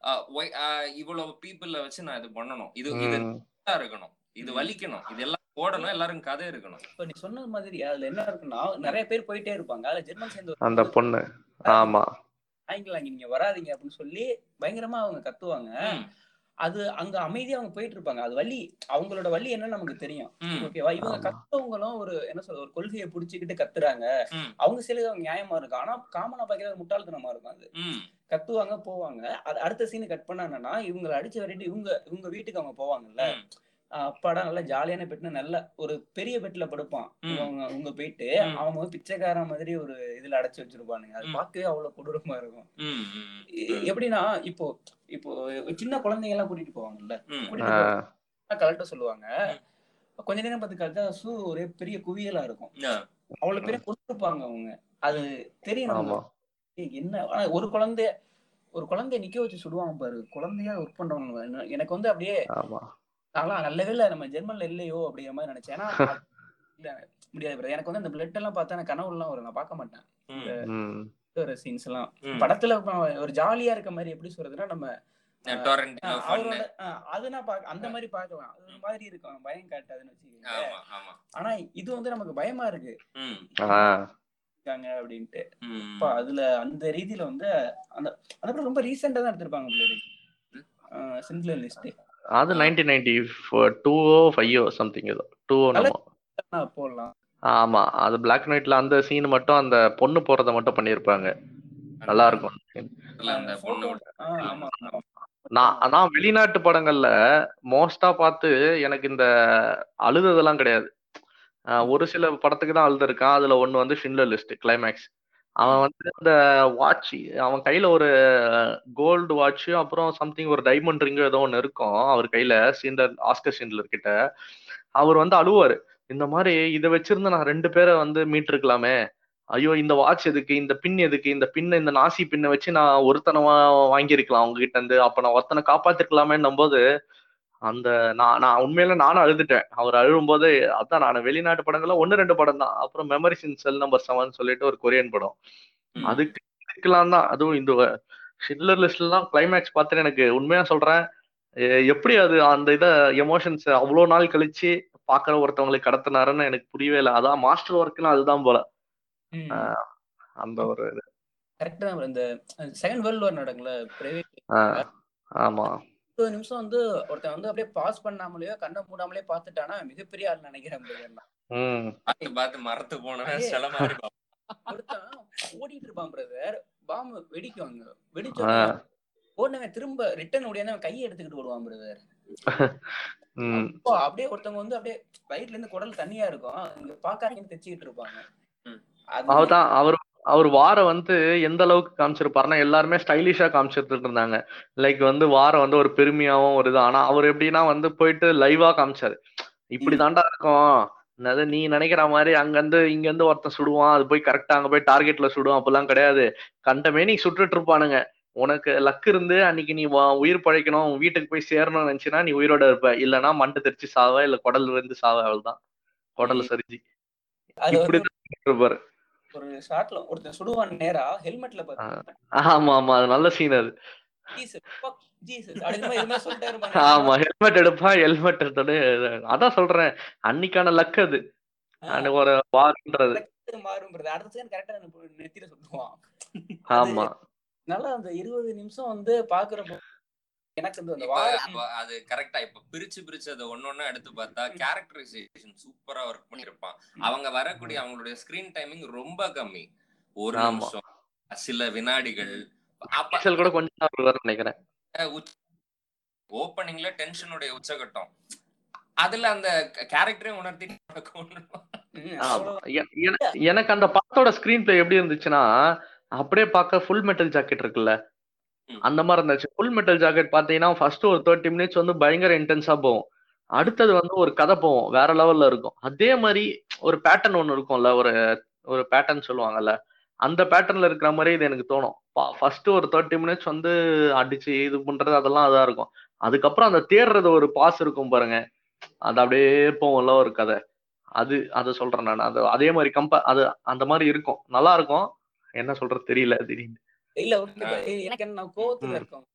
Speaker 4: இவ்வளவு பீப்புள வச்சு நான் இது பண்ணணும் இது இது
Speaker 3: ம்.
Speaker 4: நல்லா இருக்கணும் இது வலிக்கணும் இது எல்லாம் ஓடணும் எல்லாரும் கதை இருக்கணும்
Speaker 2: இப்ப நீ சொன்ன மாதிரி அதுல என்ன இருக்குன்னா நிறைய பேர் போயிட்டே இருப்பாங்க அதுல ஜெர்மன் சேர்ந்து ஒரு
Speaker 3: அந்த பொண்ணு ஆமா
Speaker 2: வாங்கிக்கலாம் இங்க நீங்க வராதீங்க அப்படின்னு சொல்லி பயங்கரமா அவங்க கத்துவாங்க
Speaker 4: ம்,
Speaker 2: அது அங்க அமைதியா அவங்க போயிட்டு இருப்பாங்க அது வழி அவங்களோட வழி என்னன்னு நமக்கு தெரியும்
Speaker 4: ம்,
Speaker 2: ஓகேவா இவங்க
Speaker 3: ஆமா.
Speaker 2: கத்தவங்களும் ஒரு என்ன சொல்ற ஒரு கொள்கையை புடிச்சுக்கிட்டு கத்துறாங்க
Speaker 4: ம்,
Speaker 2: அவங்க சில நியாயமா இருக்கும் ஆனா காமனா பாக்கிறது முட்டாள்தனமா இருக்கும் அது
Speaker 4: ம்,
Speaker 2: கத்துவாங்க போவாங்க அது அடுத்த சீன் கட் பண்ணா என்னன்னா இவங்களை அடிச்சு விரட்டி இவங்க இவங்க வீட்டுக்கு அவங்க போவாங்கல்ல
Speaker 4: ம்,
Speaker 2: ஆஹ் அப்பாடா நல்ல ஜாலியான பெட்னு நல்ல ஒரு பெரிய பெட்ல படுப்பான்
Speaker 4: ம்.
Speaker 2: அவங்க உங்க போயிட்டு
Speaker 4: ம்.
Speaker 2: அவன் வந்து பிச்சைக்காரன் மாதிரி ஒரு இதுல அடைச்சு வச்சிருப்பானுங்க அது
Speaker 4: ம்.
Speaker 2: பார்க்கவே அவ்வளவு கொடூரமா இருக்கும்
Speaker 4: ம், ம்,
Speaker 2: எ- எப்படின்னா இப்போ இப்போ சின்ன குழந்தைங்க எல்லாம் கூட்டிட்டு போவாங்கல்ல
Speaker 4: ம்,
Speaker 2: கூட்டிட்டு
Speaker 3: ஆ,
Speaker 2: போனா கலட்ட சொல்லுவாங்க கொஞ்ச நேரம் பார்த்து கலட்டா ஷூ ஒரே பெரிய குவியலா இருக்கும்
Speaker 4: ஆ,
Speaker 2: அவ்வளவு பேரை கொண்டிருப்பாங்க அவங்க அது தெரியும்
Speaker 3: ஆமா
Speaker 2: நமக்கு. ஏய், என்ன ஆனா ஒரு குழந்தைய ஒரு குழந்தைய நிக்க வச்சு சுடுவாங்க பாரு குழந்தையா ஒர்க் பண்றவங்க என்ன- எனக்கு வந்து அப்படியே
Speaker 3: ஆமா
Speaker 2: நான்லாம் நல்லவே இல்ல நம்ம ஜெர்மன்ல இல்லையோ அப்படிங்கிற மாதிரி நினைச்சேன் ஏன்னா இல்ல முடியாது brother. எனக்கு வந்து அந்த பிளட் எல்லாம் பார்த்தா எனக்கு கனவு எல்லாம் வரும் நான் பார்க்க மாட்டேன்
Speaker 4: ம்,
Speaker 3: ம்
Speaker 2: ஒரு சீன்ஸ் எல்லாம்
Speaker 4: ம்.
Speaker 2: படத்துல இப்ப ஒரு ஜாலியா இருக்க மாதிரி எப்படி சொல்றதுன்னா நம்ம
Speaker 4: Torrentino
Speaker 2: அஹ்,
Speaker 4: fun.
Speaker 2: அவரோட அஹ், அது நான் பாக்க அந்த மாதிரி பார்க்கலாம் அது ஒரு மாதிரி இருக்கும் பயம் காட்டாதுன்னு வச்சுக்கோங்க
Speaker 4: ஆமா ஆமா
Speaker 2: ஆனா இது வந்து நமக்கு பயமா இருக்கு
Speaker 4: ம்,
Speaker 3: ஆ
Speaker 2: இருக்காங்க அப்படின்ட்டு
Speaker 4: ம்,
Speaker 2: அப்ப அதுல அந்த ரீதியில வந்து அந்த அந்த படம் ரொம்ப ரீசெண்டா தான் எடுத்திருப்பாங்க பிள்ளைங்க சிங்கிள் லிஸ்ட்
Speaker 3: அது நைன்டீன் நைன்டி டூவோ ஃபைவோ சம்திங் ஏதோ டூவோ நம்ம
Speaker 2: போடலாம்
Speaker 3: ஆமா அது பிளாக் அண்ட் ஒயிட்ல அந்த சீன் மட்டும் அந்த பொண்ணு போறத மட்டும் பண்ணியிருப்பாங்க நல்லா இருக்கும்
Speaker 4: அதுல அந்த பொண்ணோட
Speaker 2: ஆஹ் ஆமா ஆமா.
Speaker 3: நான் நான் வெளிநாட்டு படங்கள்ல மோஸ்டா பார்த்து எனக்கு இந்த அழுததெல்லாம் கிடையாது ஆஹ் ஒரு சில படத்துக்கு தான் அழுதுருக்கான் அதுல ஒண்ணு வந்து ஷின்லர் லிஸ்ட் கிளைமேக்ஸ் அவன் வந்து அந்த வாட்ச் அவன் கையில ஒரு கோல்டு வாட்சும் அப்புறம் சம்திங் ஒரு டைமண்ட் ரிங்கும் ஏதோ ஒன்று இருக்கும் அவர் கையில ஷின்லர் ஆஸ்கர் ஷின்லர் கிட்ட அவர் வந்து அழுவாரு இந்த மாதிரி இதை வச்சிருந்து நான் ரெண்டு பேரை வந்து மீட்டிருக்கலாமே ஐயோ இந்த வாட்ச் எதுக்கு இந்த பின் எதுக்கு இந்த பின்னை இந்த நாசி பின்னை வச்சு நான் ஒருத்தனமா வாங்கியிருக்கலாம் அவங்க கிட்ட இருந்து அப்ப நான் ஒருத்தனை காப்பாத்திருக்கலாமேன்னும் போது அந்த நான் நான் உண்மையில நானும் அழுதுட்டேன் அவர் அழும்போது அதான் நான் வெளிநாட்டு படங்கள்ல ஒன்னு ரெண்டு படம் தான் அப்புறம் memories in cell number seven சொல்லிட்டு ஒரு கொரியன் படம்
Speaker 4: ம்.
Speaker 3: அதுக்கு இதுக்கெல்லாம் தான் அதுவும் இந்த ஷிட்லர் லிஸ்ட்லாம் கிளைமேக்ஸ் பார்த்துட்டு எனக்கு உண்மையா சொல்றேன் எ- எப்படி அது அந்த இதை எமோஷன்ஸ் அவ்வளோ நாள் கழிச்சு பாக்குற ஒருத்தவங்களுக்கு கடத்தினாருன்னு எனக்கு புரியவே இல்லை அதான் மாஸ்டர் ஒர்க்னா அதுதான் போல
Speaker 2: ம்.
Speaker 3: அந்த ஒரு இது.
Speaker 2: கரெக்டா தான் இந்த செகண்ட் வேர்ல்டு வார் நடக்கும்ல பிரைவேட்
Speaker 3: ஆஹ் ஆமா
Speaker 2: இருபது நிமிஷம் வந்து ஒருத்தன் வந்து அப்படியே பாஸ் பண்ணாமலேயோ கண்ணை மூடாமலே பார்த்துட்டானா மிகப்பெரிய ஆள் நினைக்கிறேன் brother நான்.
Speaker 3: ம்
Speaker 4: பார்த்து பார்த்து மறத்து போனவன்
Speaker 2: ஏய்.
Speaker 4: சில மாதிரி பார்ப்பான்.
Speaker 2: ஒருத்தன் ஓடிட்டு இருப்பான் பிரதர் பாம்பு வெடிக்குவாங்க வெடிச்ச
Speaker 3: ஆ.
Speaker 2: உடனே ஓடினவன் திரும்ப ரிட்டர்ன் ஓடியாந்து கையை எடுத்துக்கிட்டு ஓடுவான் பிரதர்
Speaker 3: ம்
Speaker 2: அப்போ அப்படியே ஒருத்தவங்க வந்து அப்படியே வயிற்றுல இருந்து குடல் தண்ணியா இருக்கும் இங்க பாக்காதீங்கன்னு தைச்சிக்கிட்டு இருப்பாங்க
Speaker 4: ம்.
Speaker 2: அது
Speaker 3: அவர்தான் அவர் அவர் வார வந்து எந்த அளவுக்கு காமிச்சிருப்பாருன்னா எல்லாருமே ஸ்டைலிஷா காமிச்சிட்டு இருந்தாங்க லைக் வந்து வாரம் வந்து ஒரு பெருமையாவும் ஒரு இது ஆனா அவர் எப்படின்னா வந்து போயிட்டு லைவா காமிச்சாரு இப்படி தாண்டா இருக்கும் என்னது நீ நினைக்கிற மாதிரி அங்க இருந்து இங்க இருந்து ஒருத்தன் சுடுவான் அது போய் கரெக்டா அங்க போய் டார்கெட்ல சுடுவான் அப்பெல்லாம் கிடையாது கண்டமே நீ சுட்டுட்டு இருப்பானுங்க உனக்கு லக் இருந்து அன்னைக்கு நீ வா- உயிர் பழைக்கணும் உன் வீட்டுக்கு போய் சேரணும்னு நினைச்சினா நீ உயிரோட இருப்ப இல்லைன்னா மண்டை தெரிச்சு சாவ இல்ல குடல் இருந்து சாவ அவள்தான் குடல் சரிஞ்சு
Speaker 2: அது வந்து
Speaker 3: இப்படிதான் இருப்பாரு
Speaker 2: ஒரு ஷாட்ல ஒருத்தன் சுடுவான் நேரா ஹெல்மெட்ல பார்த்து
Speaker 3: ஆமா ஆமா அது நல்ல சீன் அது
Speaker 2: ஜீசஸ் fuck Jesus அப்படிங்கிற மாதிரி எதுவுமே சொல்லிட்டே இருப்பாங்க
Speaker 3: ஆமா ஹெல்மெட் எடுப்பா ஹெல்மெட் எடுத்தோட அதான் சொல்றேன் அன்னைக்கான லக் அது அன்னைக்கு ஒரு வார்ன்றது
Speaker 2: அடுத்து மாறும் brother. அடுத்த செகண்ட் கரெக்டா நெத்தியில சுட்டுவான்
Speaker 3: ஆமா
Speaker 2: அதனால அந்த இருபது நிமிஷம் வந்து பாக்குறப்போ எனக்கு வந்து அந்த
Speaker 4: இப்ப
Speaker 2: வாரம்
Speaker 4: அப்ப அது கரெக்டா இப்ப பிரிச்சு பிரிச்சு அதை ஒன்னொன்னா எடுத்து பார்த்தா கேரக்டரைசேஷன் சூப்பரா ஒர்க் பண்ணிருப்பான் அவங்க வரக்கூடிய அவங்களுடைய ஸ்கிரீன் டைமிங் ரொம்ப கம்மி ஒரு
Speaker 3: ஆமா.
Speaker 4: நிமிஷம் சில வினாடிகள் அப்ப
Speaker 3: டீசல் கூட கொஞ்சம் தான் அவர் வர நினைக்கிறேன்
Speaker 4: அஹ், உச்ச- ஓப்பனிங்ல டென்ஷனுடைய உச்சகட்டம் அதுல அந்த கேரக்டரையும் உணர்த்தி
Speaker 2: ம்,
Speaker 3: ஆமா.
Speaker 2: அவ்வளவுதான்.
Speaker 3: எ- என- எனக்கு அந்த படத்தோட ஸ்கிரீன் பிளே எப்படி இருந்துச்சுன்னா அப்படியே பார்க்க ஃபுல் மெட்டல் ஜாக்கெட் இருக்குல்ல
Speaker 4: ம்.
Speaker 3: அந்த மாதிரி இருந்துச்சு ஃபுல் மெட்டல் ஜாக்கெட் பாத்தீங்கன்னா ஃபர்ஸ்ட் ஒரு தேர்ட்டி மினிட்ஸ் வந்து பயங்கர இன்டென்ஸா போகும் அடுத்தது வந்து ஒரு கதை போகும் வேற லெவல்ல இருக்கும் அதே மாதிரி ஒரு பேட்டர்ன் ஒன்று இருக்கும்ல ஒரு ஒரு பேட்டர்ன் சொல்லுவாங்கல்ல அந்த பேட்டர்ன்ல இருக்கிற மாதிரி இது எனக்கு தோணும் ஃபர்ஸ்ட் ஒரு தேர்ட்டி மினிட்ஸ் வந்து அடிச்சு இது பண்றது அதெல்லாம் அதா இருக்கும் அதுக்கப்புறம் அந்த தேடுறது ஒரு பாஸ் இருக்கும் பாருங்க அது அப்படியே போகும்ல ஒரு கதை அது அதை சொல்றேன் நான் அது அதே மாதிரி கம்ப அது அந்த மாதிரி இருக்கும் நல்லா இருக்கும் என்ன சொல்றது தெரியல திடீர்னு
Speaker 2: இல்ல okay, இப்ப எனக்கு என்ன நான் கோவத்துல
Speaker 3: ம்.
Speaker 2: இருக்கோம்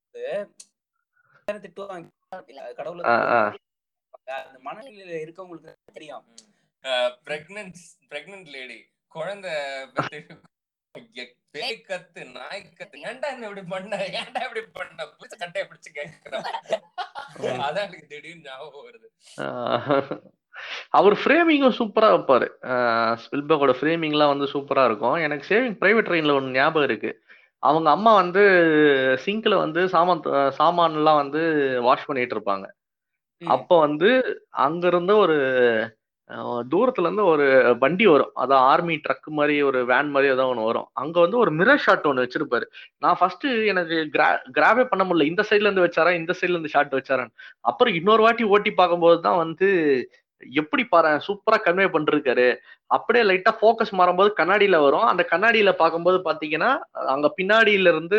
Speaker 2: திட்டுவாங்க கடவுளை
Speaker 3: ஆ, ஆ.
Speaker 2: அந்த மனநிலையில இருக்கவங்களுக்கு தெரியும்
Speaker 4: பிரெக்னன்ட் பிரெக்னன்ட் லேடி குழந்தை பெத்து பேய் கத்து நாய் கத்து ஏன்டா என்ன இப்படி பண்ண ஏன்டா இப்படி பண்ண புடிச்ச கட்டைய பிடிச்சு கேட்கிறேன் அதான் எனக்கு திடீர்னு ஞாபகம் வருது
Speaker 3: ஆஹ் அவர் ஃப்ரேமிங்கும் சூப்பரா வைப்பாரு ஸ்பில்பர்கோட ஃப்ரேமிங்லாம் வந்து சூப்பரா இருக்கும் எனக்கு சேவிங் பிரைவேட் ட்ரெயின்ல ஒன்று ஞாபகம் இருக்கு அவங்க அம்மா வந்து சிங்க்ல வந்து சாமான் த- சாமான்லாம் வந்து வாஷ் பண்ணிட்டு இருப்பாங்க
Speaker 2: ம்.
Speaker 3: அப்போ வந்து அங்க இருந்து ஒரு அஹ், தூரத்துல இருந்து ஒரு வண்டி வரும் அதான் ஆர்மி ட்ரக் மாதிரி ஒரு வேன் மாதிரி ஏதோ ஒன்று வரும் அங்க வந்து ஒரு மிரர் ஷாட் ஒன்று வச்சிருப்பாரு நான் ஃபர்ஸ்ட் எனக்கு கிரா கிராபே பண்ண முடியல இந்த சைட்ல இருந்து வச்சாரா இந்த சைட்ல இருந்து ஷாட் வச்சாரான்னு அப்புறம் இன்னொரு வாட்டி ஓட்டி பார்க்கும்போது தான் வந்து எப்படி பாரு சூப்பரா கன்வே பண்ணிருக்காரு அப்படியே லைட்டா ஃபோக்கஸ் மாறும்போது கண்ணாடியில வரும் அந்த கண்ணாடியில பார்க்கும்போது பாத்தீங்கன்னா அங்க பின்னாடியில இருந்து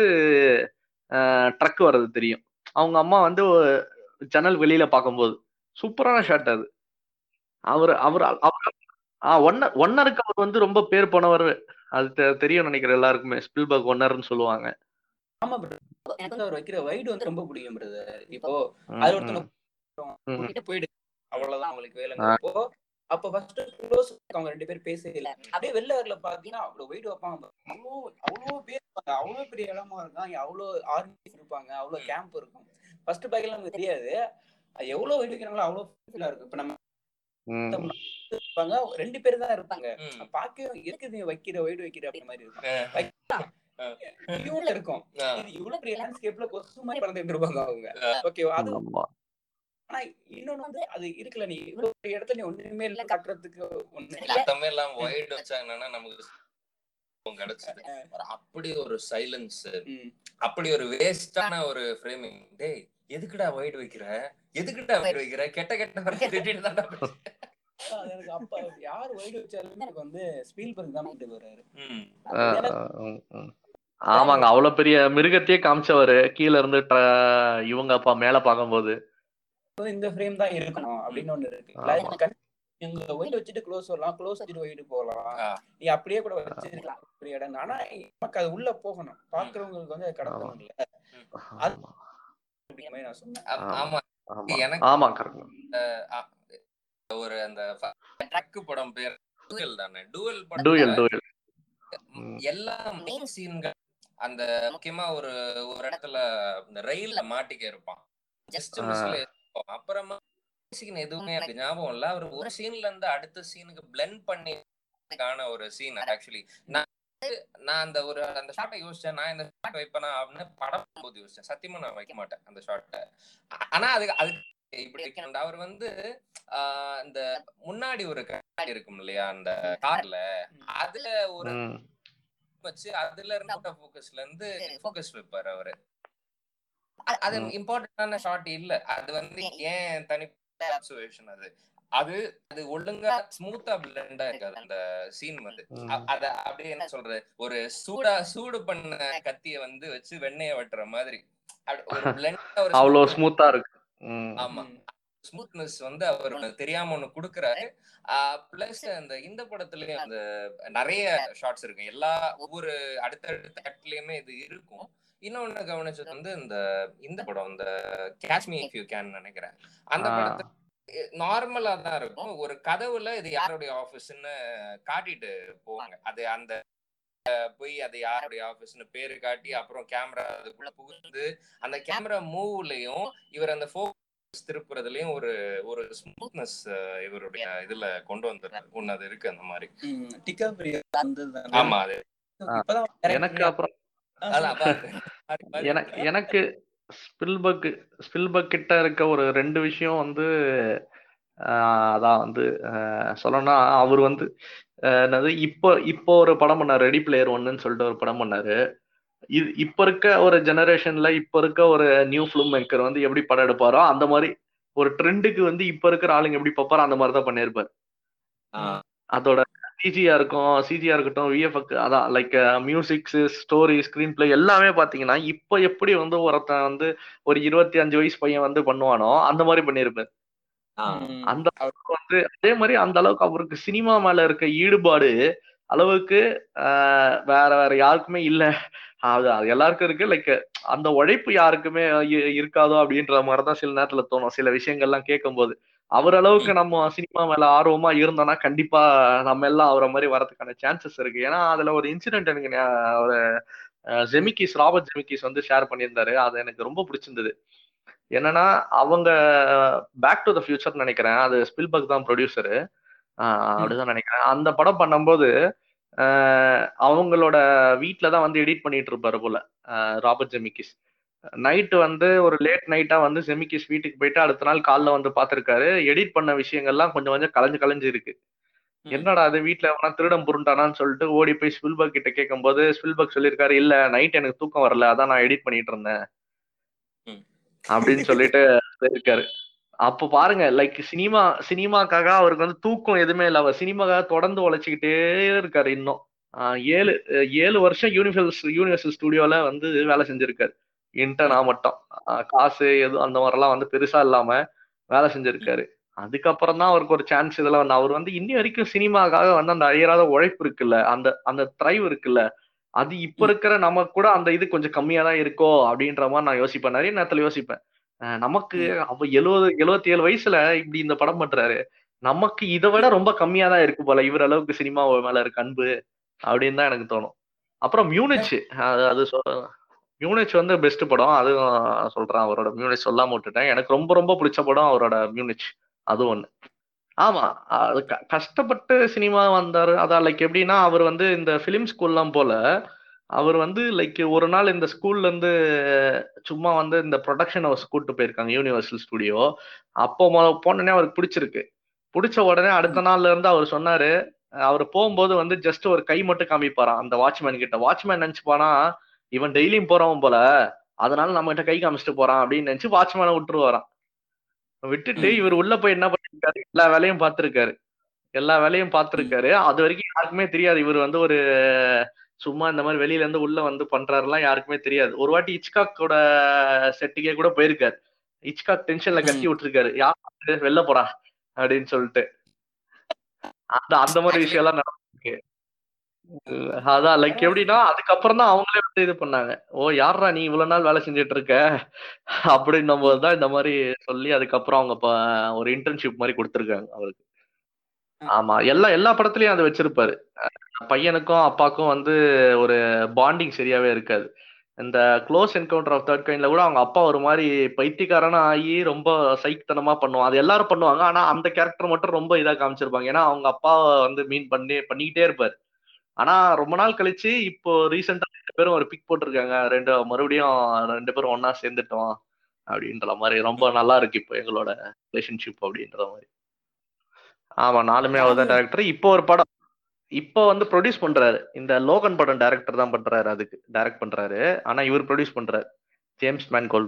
Speaker 3: ட்ரக் வர்றது தெரியும் அவங்க அம்மா வந்து ஜன்னல் வெளியில பார்க்கும்போது சூப்பரான ஷாட் அது அவர் அவர் அவர் ஆ ஒன்னர் ஒன்னருக்கு அவர் வந்து ரொம்ப பேர் போனவர் அது தெ- தெரியும் நினைக்கிறேன் எல்லாருக்குமே ஸ்பில்பர்க் ஒன்னர்னு சொல்லுவாங்க
Speaker 2: ஆமா bro. எனக்கு அவர் வைக்கிற வைடு வந்து ரொம்ப பிடிக்கும் பிரதர் இப்போ
Speaker 3: ம்,
Speaker 2: அது
Speaker 3: ம்,
Speaker 2: ஒருத்தவங்க
Speaker 3: ம்.
Speaker 2: கூட்டிட்டு போயிடு அவ்வளவுதான் அவங்களுக்கு வேலைங்கிறப்போ அப்ப ஃபர்ஸ்ட் க்ளோஸ் அவங்க ரெண்டு பேரும் பேசவே இல்ல அப்படியே வெள்ள வரல பாத்தீங்கன்னா அவ்வளவு வெயிட் வைப்பாங்க அவ்வளோ அவ்வளோ பேர் இருப்பாங்க அவ்வளோ பெரிய இடமா இருக்கும் அங்க அவ்வளோ ஆர்மி இருப்பாங்க அவ்வளோ கேம்ப் இருக்கும் ஃபர்ஸ்ட் பேக்கெல்லாம் நமக்கு தெரியாது அது எவ்வளவு வெயிட் வைக்கிறாங்களோ அவ்வளோ ஃபீலா இருக்கும் இப்ப நம்ம
Speaker 3: ம்.
Speaker 2: இருப்பாங்க ரெண்டு பேர் தான் இருப்பாங்க
Speaker 4: ம்.
Speaker 2: பாக்கவே எதுக்கு நீ வைக்கிற வெயிட் வைக்கிற அப்படி மாதிரி இருக்கும் இவ்வளவு இருக்கும்
Speaker 4: ஆ.
Speaker 2: இது இவ்வளவு பெரிய லேண்ட்ஸ்கேப்ல கொசு மாதிரி பறந்துட்டு இருப்பாங்க அவங்க ஓகேவா அது
Speaker 3: ஆமா
Speaker 2: ஆனா இன்னொன்னு வந்து அது இருக்குல்ல நீ இவ்வளவு பெரிய இடத்துல நீ ஒண்ணுமே இல்ல கட்டுறதுக்கு ஒண்ணு இல்ல
Speaker 4: சத்தமே எல்லாம் ஒயிட் வச்சாங்கன்னா நமக்கு கிடைச்சது அப்படி ஒரு சைலன்ஸ்
Speaker 2: ம்.
Speaker 4: அப்படி ஒரு வேஸ்டான ஒரு ஃப்ரேமிங் டேய் எதுக்குடா ஒயிட் வைக்கிற எதுக்குடா ஒயிட் வைக்கிற கெட்ட கெட்ட வர திட்டிட்டு தான்டா பேசுற.
Speaker 2: அது எனக்கு அப்ப யார் வைடு வச்சாலும் எனக்கு வந்து ஸ்பீல்பர்க் தான் மைண்ட் வர்றாரு
Speaker 4: ம்.
Speaker 3: ஆ, ஆ, ம், ம். ஆமாங்க அவ்வளவு பெரிய மிருகத்தையே காமிச்சவரு கீழ இருந்து ட்ர- இவங்க அப்பா மேல பார்க்கும்போது
Speaker 2: வந்து இந்த ஃப்ரேம் தான் இருக்கணும் அப்படின்னு ஒண்ணு இருக்கு
Speaker 3: ஆமா.
Speaker 2: இல்ல, கண்- இங்க ஒயிட் வச்சுட்டு க்ளோஸ் வரலாம் க்ளோஸ் வச்சுட்டு ஒயிட் போகலாம்
Speaker 4: ஆ.
Speaker 2: நீ அப்படியே கூட வச்சிருக்கலாம் பெரிய இடம் ஆனா நமக்கு அது உள்ள போகணும் பாக்குறவங்களுக்கு வந்து அது கடத்தணும் இல்ல அது-
Speaker 3: ஆமா
Speaker 2: அப்படிங்கிற மாதிரி நான் சொன்னேன்
Speaker 4: ஆ-
Speaker 3: ஆமா.
Speaker 4: ஆமா
Speaker 3: ஆமா
Speaker 4: எனக்கு
Speaker 3: ஆமா கரெக்ட்
Speaker 4: அ- ஒரு அந்த ட்ரக் படம் பேர் டூயல் தானே டூயல்
Speaker 3: டூயல்
Speaker 4: படம்
Speaker 3: டூயல்
Speaker 4: எல்லா மெயின் சீன்கள் அந்த முக்கியமா ஒரு ஒரு இடத்துல இந்த ரயில்ல மாட்டிக்க இருப்பான் ஜஸ்ட்
Speaker 3: ஆ.
Speaker 4: மிஸ்ல இருக்கும் அப்புறமா சீன் எதுவுமே எனக்கு ஞாபகம் இல்ல அவர் ஒரு சீன்ல இருந்து அடுத்த சீனுக்கு பிளெண்ட் பண்ணி காண ஒரு சீன் ஆக்சுவலி நான் வந்து- நான் அந்த ஒரு அந்த ஷாட்டை யோசிச்சேன் நான் இந்த ஷாட் வைப்பேனா அப்படின்னு படம் போது யோசிச்சேன் சத்தியமா நான் வைக்க மாட்டேன் அந்த ஷாட்டை ஆனா அது அது இப்படி வைக்கணும் அவர் வந்து ஆஹ் இந்த முன்னாடி ஒரு கண்ணாடி இருக்கும் இல்லையா அந்த கார்ல அதுல ஒரு
Speaker 3: ம்
Speaker 4: வச்சு அதுல இருந்து ஃபோக்கஸ்ல இருந்து ஃபோக்கஸ் வைப்பாரு அவரு அ- அது
Speaker 3: ம்.
Speaker 4: இம்பார்ட்டன்டான ஷாட் இல்ல அது வந்து ஏன் தனிப்பட்ட அப்சர்வேஷன் அது அது அது ஒழுங்கா ஸ்மூத்தா பிளண்டா இருக்காது அந்த சீன் வந்து
Speaker 3: ம்.
Speaker 4: அ- அத அப்படியே என்ன சொல்றது ஒரு சூடா சூடு பண்ண கத்திய வந்து வச்சு வெண்ணெய வெட்டுற மாதிரி அப்படி ஒரு பிளண்டா ஒரு
Speaker 3: அவ்வளவு
Speaker 4: smooth-
Speaker 3: ஸ்மூத்தா இருக்கு ம்
Speaker 4: ஆமா ஸ்மூத்னஸ் வந்து அவர் ஒண்ணு தெரியாம ஒண்ணு குடுக்குறாரு பிளஸ் அந்த இந்த படத்துலயும் அந்த நிறைய ஷார்ட்ஸ் இருக்கு எல்லா ஒவ்வொரு அடுத்தடுத்த கட்லயுமே இது இருக்கும் இன்னொன்னு கவனிச்சது வந்து இந்த இந்த படம் இந்த காஷ்மி இஃப் யூ கேன் நினைக்கிறேன் அந்த
Speaker 3: ஆ.
Speaker 4: படத்துல நார்மலா தான் இருக்கும் ஒரு கதவுல இது யாருடைய ஆபீஸ்ன்னு காட்டிட்டு போவாங்க அது அந்த அஹ், போய் அது யாருடைய ஆபீஸ்னு பேரு காட்டி அப்புறம் கேமரா அதுக்குள்ள புகுந்து அந்த கேமரா மூவ்லயும் இவர் அந்த ஃபோக்கஸ் திருப்புறதுலயும் ஒரு ஒரு ஸ்மூத்னஸ் இவருடைய இதுல கொண்டு வந்துடுறாரு ஒண்ணு அது இருக்கு அந்த மாதிரி
Speaker 2: டிக்கா பிரியா வந்தது
Speaker 4: ஆமா அது
Speaker 2: இப்பதான்
Speaker 3: எனக்கு அப்புறம்
Speaker 2: ஆ,
Speaker 4: அதான்
Speaker 2: சொல்லு.
Speaker 4: பாரு. அது பாரு.
Speaker 3: எனக்கு எனக்கு ஸ்பில்பர்க் ஸ்பில்பர்க் கிட்ட இருக்க ஒரு ரெண்டு விஷயம் வந்து ஆஹ் அதான் வந்து ஆஹ் சொல்லணும்னா அவர் வந்து ஆஹ் என்னது இப்போ இப்போ ஒரு படம் பண்ணாரு ரெடி பிளேயர் ஒன்னுன்னு சொல்லிட்டு ஒரு படம் பண்ணாரு இது இப்ப இருக்க ஒரு ஜெனரேஷன்ல இப்ப இருக்க ஒரு நியூ ஃபிலிம் மேக்கர் வந்து எப்படி படம் எடுப்பாரோ அந்த மாதிரி ஒரு ட்ரெண்டுக்கு வந்து இப்ப இருக்கிற ஆளுங்க எப்படி பார்ப்பாரோ அந்த மாதிரி தான் பண்ணியிருப்பாரு
Speaker 5: ஆஹ்
Speaker 3: அதோட சிஜியா இருக்கும் சிஜியா இருக்கட்டும் விஎஃப்எக் அதான் like musics story screen play எல்லாமே பாத்தீங்கன்னா இப்போ எப்படி வந்து ஒருத்தன் வந்து ஒரு இருபத்தி அஞ்சு வயசு பையன் வந்து பண்ணுவானோ அந்த மாதிரி பண்ணியிருப்பாரு
Speaker 5: ஆஹ்
Speaker 3: அந்த அளவுக்கு வந்து அதே மாதிரி அந்த அளவுக்கு அவருக்கு சினிமா மேல இருக்க ஈடுபாடு அளவுக்கு ஆஹ் வேற வேற யாருக்குமே இல்ல அது அது எல்லாருக்கும் இருக்கு லைக் அந்த உழைப்பு யாருக்குமே இ- இருக்காதோ அப்படின்ற மாதிரிதான் சில நேரத்துல தோணும் சில விஷயங்கள்லாம் கேட்கும்போது அவர் அளவுக்கு நம்ம சினிமா மேல ஆர்வமா இருந்தோம்னா கண்டிப்பா நம்ம எல்லாம் அவரை மாதிரி வரதுக்கான சான்சஸ் இருக்கு ஏன்னா அதுல ஒரு இன்சிடென்ட் எனக்கு ஞா- ஒரு அஹ், ஜெமிகிஸ் ராபர்ட் ஜெமிகிஸ் வந்து ஷேர் பண்ணியிருந்தாரு அது எனக்கு ரொம்ப பிடிச்சிருந்தது என்னன்னா அவங்க பேக் டு த ஃபியூச்சர் நினைக்கிறேன் அது ஸ்பில்பர்க் தான் ப்ரொடியூசரு அப்படிதான் நினைக்கிறேன் அந்த படம் பண்ணும்போது ஆஹ் அவங்களோட வீட்டில தான் வந்து எடிட் பண்ணிட்டு இருப்பாரு போல ஆஹ் ராபர்ட் ஜெமிகிஸ் நைட்டு வந்து ஒரு லேட் நைட்டா வந்து ஜெமிகிஸ் வீட்டுக்கு போயிட்டு அடுத்த நாள் காலைல வந்து பார்த்திருக்காரு எடிட் பண்ண விஷயங்கள்லாம் கொஞ்சம் கொஞ்சம் கலைஞ்சு கலைஞ்சு இருக்கு என்னடா அது வீட்டுல எவனா திருடம் புருண்டானான்னு சொல்லிட்டு ஓடி போய் ஸ்பில்பர்க் கிட்ட கேட்கும்போது ஸ்பில்பர்க் சொல்லியிருக்காரு இல்ல நைட் எனக்கு தூக்கம் வரல அதான் நான் எடிட் பண்ணிட்டு இருந்தேன்
Speaker 4: ம்.
Speaker 3: அப்படின்னு சொல்லிட்டு இருக்காரு அப்போ பாருங்க லைக் சினிமா சினிமாக்காக அவருக்கு வந்து தூக்கம் எதுவுமே இல்லை அவர் சினிமாக்காக தொடர்ந்து உழைச்சிக்கிட்டே இருக்காரு இன்னும் ஆஹ் ஏழு அஹ் ஏழு வருஷம் யூனிவர்ஸ் யூனிவர்சல் ஸ்டுடியோல வந்து வேலை செஞ்சிருக்காரு இன்டர்னா மட்டும் ஆஹ் காசு எதுவும் அந்த மாதிரிலாம் வந்து பெருசா இல்லாம வேலை செஞ்சிருக்காரு அதுக்கப்புறம் தான் அவருக்கு ஒரு சான்ஸ் இதெல்லாம் வந்து அவர் வந்து இன்னி வரைக்கும் சினிமாக்காக வந்து அந்த அழியறாத உழைப்பு இருக்குல்ல அந்த அந்த த்ரைவ் இருக்குல்ல அது இப்ப இருக்கிற நமக்கு கூட அந்த இது கொஞ்சம் கம்மியா தான் இருக்கோ அப்படின்ற மாதிரி நான் யோசிப்பேன் நிறைய நேரத்துல யோசிப்பேன் அஹ் நமக்கு அப்ப எழுபது எழுபத்தி ஏழு வயசுல இப்படி இந்த படம் பண்றாரு நமக்கு இதை விட ரொம்ப கம்மியா தான் இருக்கு போல இவர் அளவுக்கு சினிமா மேல இருக்க அன்பு அப்படின்னு தான் எனக்கு தோணும் அப்புறம் மியூனிச் அது அது சொ- மியூனிச் வந்து பெஸ்ட் படம் அதுவும் சொல்றேன் அவரோட மியூனிச் சொல்லாம விட்டுட்டேன் எனக்கு ரொம்ப ரொம்ப பிடிச்ச படம் அவரோட மியூனிச் அது ஒண்ணு ஆமா அது க- கஷ்டப்பட்டு சினிமா வந்தாரு அதான் லைக் எப்படின்னா அவர் வந்து இந்த பிலிம் ஸ்கூல்லாம் போல அவர் வந்து லைக் ஒரு நாள் இந்த ஸ்கூல்ல இருந்து சும்மா வந்து இந்த ப்ரொடக்ஷன் ஹவுஸ் கூட்டு போயிருக்காங்க யூனிவர்சல் ஸ்டுடியோ அப்போ மொ- போனோடனே அவருக்கு பிடிச்சிருக்கு பிடிச்ச உடனே அடுத்த நாள்ல இருந்து அவர் சொன்னாரு அவர் போகும்போது வந்து ஜஸ்ட் ஒரு கை மட்டும் காமிப்பாராம் அந்த வாட்ச்மேன் கிட்ட வாட்ச்மேன் நினைச்சுப்பானா இவன் டெய்லியும் போறவன் போல அதனால நம்ம கிட்ட கை காமிச்சிட்டு போறான் அப்படின்னு நினைச்சு வாட்ச்மேனை விட்டுருவாராம் விட்டுட்டு
Speaker 2: ம்.
Speaker 3: இவர் உள்ள போய் என்ன பண்ணிருக்காரு எல்லா வேலையும் பார்த்திருக்காரு எல்லா வேலையும் பார்த்திருக்காரு அது வரைக்கும் யாருக்குமே தெரியாது இவர் வந்து ஒரு சும்மா இந்த மாதிரி வெளியில இருந்து உள்ள வந்து பண்றாருலாம் யாருக்குமே தெரியாது ஒரு வாட்டி இச்காக்கோட செட்டுக்கே கூட போயிருக்காரு இச்காக் டென்ஷன்ல கட்டி விட்டுருக்காரு யார் வெளில போறா அப்படின்னு சொல்லிட்டு அந்த அந்த மாதிரி விஷயம் எல்லாம் நடந்திருக்கு அஹ் அதான் லைக் எப்படின்னா அதுக்கப்புறம் தான் அவங்களே வந்து இது பண்ணாங்க ஓ யாரா நீ இவ்வளவு நாள் வேலை செஞ்சுட்டு இருக்க அப்படின்னும் போதுதான் இந்த மாதிரி சொல்லி அதுக்கப்புறம் அவங்க ப- ஒரு இன்டர்ன்ஷிப் மாதிரி கொடுத்துருக்காங்க அவருக்கு ஆமா எல்லா எல்லா படத்துலயும் அதை வச்சிருப்பாரு அஹ் பையனுக்கும் அப்பாக்கும் வந்து ஒரு பாண்டிங் சரியாவே இருக்காது இந்த க்ளோஸ் என்கவுண்டர் ஆஃப் தேர்ட் கைண்ட்ல கூட அவங்க அப்பா ஒரு மாதிரி பைத்தியக்காரனா ஆகி ரொம்ப சைக்தனமா பண்ணுவான் அது எல்லாரும் பண்ணுவாங்க ஆனா அந்த கேரக்டர் மட்டும் ரொம்ப இதா காமிச்சிருப்பாங்க ஏன்னா அவங்க அப்பா வந்து மீன் பண்ணி பண்ணிக்கிட்டே இருப்பாரு ஆனா ரொம்ப நாள் கழிச்சு இப்போ ரீசெண்டா ரெண்டு பேரும் ஒரு பிக் போட்டிருக்காங்க ரெண்டு மறுபடியும் ரெண்டு பேரும் ஒண்ணா சேர்ந்துட்டோம் அப்படின்ற மாதிரி ரொம்ப நல்லா இருக்கு இப்போ எங்களோட ரிலேஷன்ஷிப் அப்படின்ற மாதிரி ஆமா நாலுமே அவர் தான் டேரக்டர் இப்போ ஒரு படம் இப்போ வந்து ப்ரொடியூஸ் பண்றாரு இந்த லோகன் படம் டைரக்டர் தான் பண்றாரு அதுக்கு டைரக்ட் பண்றாரு ஆனா இவர் ப்ரொடியூஸ் பண்றாரு ஜேம்ஸ் மேன் கோல்ட்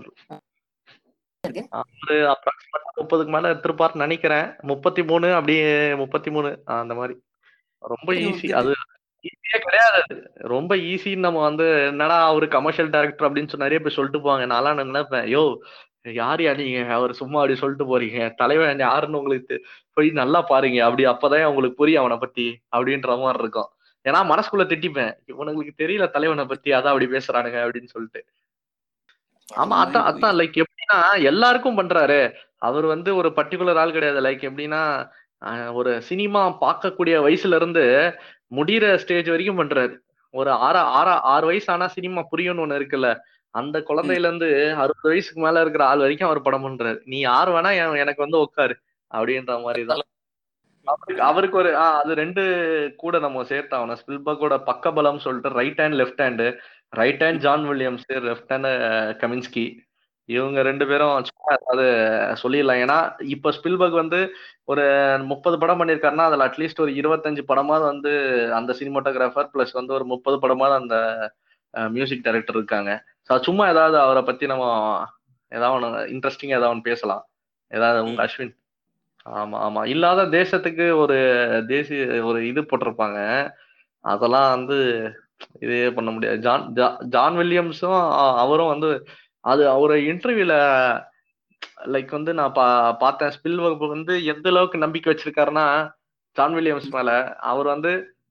Speaker 3: அவரு அப்ராக்சிமேட்டா முப்பதுக்கு மேல எடுத்திருப்பாருன்னு நினைக்கிறேன் முப்பத்தி மூணு அப்படியே முப்பத்தி மூணு அந்த மாதிரி ரொம்ப ஈஸி அது ஈஸியே கிடையாது அது ரொம்ப ஈஸின்னு நம்ம வந்து என்னடா அவரு கமர்ஷியல் டைரக்டர் அப்படின்னு சொல்லி நிறைய பேர் சொல்லிட்டு போவாங்க நான்லாம் நினைப்பேன் யோ யார் யா நீங்க அவர் சும்மா அப்படி சொல்லிட்டு போறீங்க தலைவன் யாருன்னு உங்களுக்கு தெ- போய் நல்லா பாருங்க அப்படி அப்பதான் உங்களுக்கு புரியும் அவனை பத்தி அப்படின்ற மாதிரி இருக்கும் ஏன்னா மனசுக்குள்ள திட்டிப்பேன் இவனுங்களுக்கு தெரியல தலைவனை பத்தி அதான் அப்படி பேசுறானுங்க அப்படின்னு சொல்லிட்டு ஆமா அதான் அதான் லைக் எப்படின்னா எல்லாருக்கும் பண்றாரு அவர் வந்து ஒரு பர்டிகுலர் ஆள் கிடையாது லைக் எப்படின்னா ஆஹ், ஒரு சினிமா பார்க்கக்கூடிய வயசுல இருந்து முடியிற ஸ்டேஜ் வரைக்கும் பண்றாரு ஒரு ஆறா ஆறா ஆறு வயசு ஆனா சினிமா புரியும்னு ஒண்ணு இருக்குல்ல அந்த குழந்தையில இருந்து அறுபது வயசுக்கு மேல இருக்கிற ஆள் வரைக்கும் அவர் படம் பண்றாரு நீ யார் வேணா என்- எனக்கு வந்து உட்காரு அப்படின்ற மாதிரிதான் அவருக்கு அவருக்கு ஒரு ஆஹ் அது ரெண்டு கூட நம்ம சேர்த்தாகணும் ஸ்பில்பர்கோட பக்கபலம் சொல்லிட்டு right hand left hand right hand John Williams left hand Kaminski இவங்க ரெண்டு பேரும் சும்மா ஏதாவது சொல்லிடலாம் ஏன்னா இப்ப ஸ்பில்பர்க் வந்து ஒரு முப்பது படம் பண்ணியிருக்காருன்னா அதுல அட்லீஸ்ட் ஒரு இருபத்தஞ்சு படமாவது வந்து அந்த சினிமாட்டோகிராஃபர் பிளஸ் வந்து ஒரு முப்பது படமாவது அந்த மியூசிக் டைரக்டர் இருக்காங்க ஸோ சும்மா ஏதாவது அவரை பத்தி நம்ம ஏதாவது ஒன்று இன்ட்ரெஸ்டிங்கா ஏதாவது ஒன்று பேசலாம் ஏதாவது உங்க அஸ்வின் ஆமா ஆமா இல்லாத தேசத்துக்கு ஒரு தேசிய ஒரு இது போட்டிருப்பாங்க அதெல்லாம் வந்து இதே பண்ண முடியாது ஜான் ஜா- ஜான் வில்லியம்ஸும் அ- அவரும் வந்து அது அவரை இன்டர்வியூல லைக் வந்து நான் பா பார்த்தேன் ஸ்பில் வந்து எந்த அளவுக்கு நம்பிக்கை வச்சிருக்காருன்னா ஜான் வில்லியம்ஸ் மேல அவர் வந்து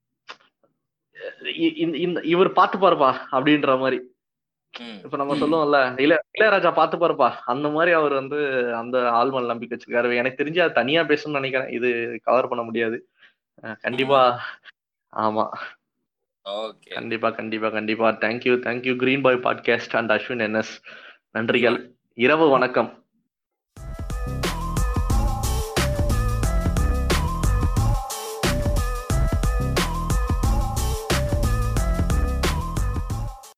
Speaker 3: இ- இந்த- இந்த இவர் பார்த்து பாருப்பா அப்படின்ற மாதிரி
Speaker 4: ம்.
Speaker 3: இப்ப நம்ம சொல்லுவோம்ல இளைய இளையராஜா பார்த்து பாருப்பா அந்த மாதிரி அவர் வந்து அந்த ஆள் மேல நம்பிக்கை வச்சிருக்காரு எனக்கு தெரிஞ்சு அது தனியா பேசணும்னு நினைக்கிறேன் இது கவர் பண்ண முடியாது அஹ் கண்டிப்பா ஆமா
Speaker 4: ஓகே
Speaker 3: கண்டிப்பா கண்டிப்பா கண்டிப்பா thank you thank you green boy podcast and Ashwin N S நன்றிகள் இரவு வணக்கம்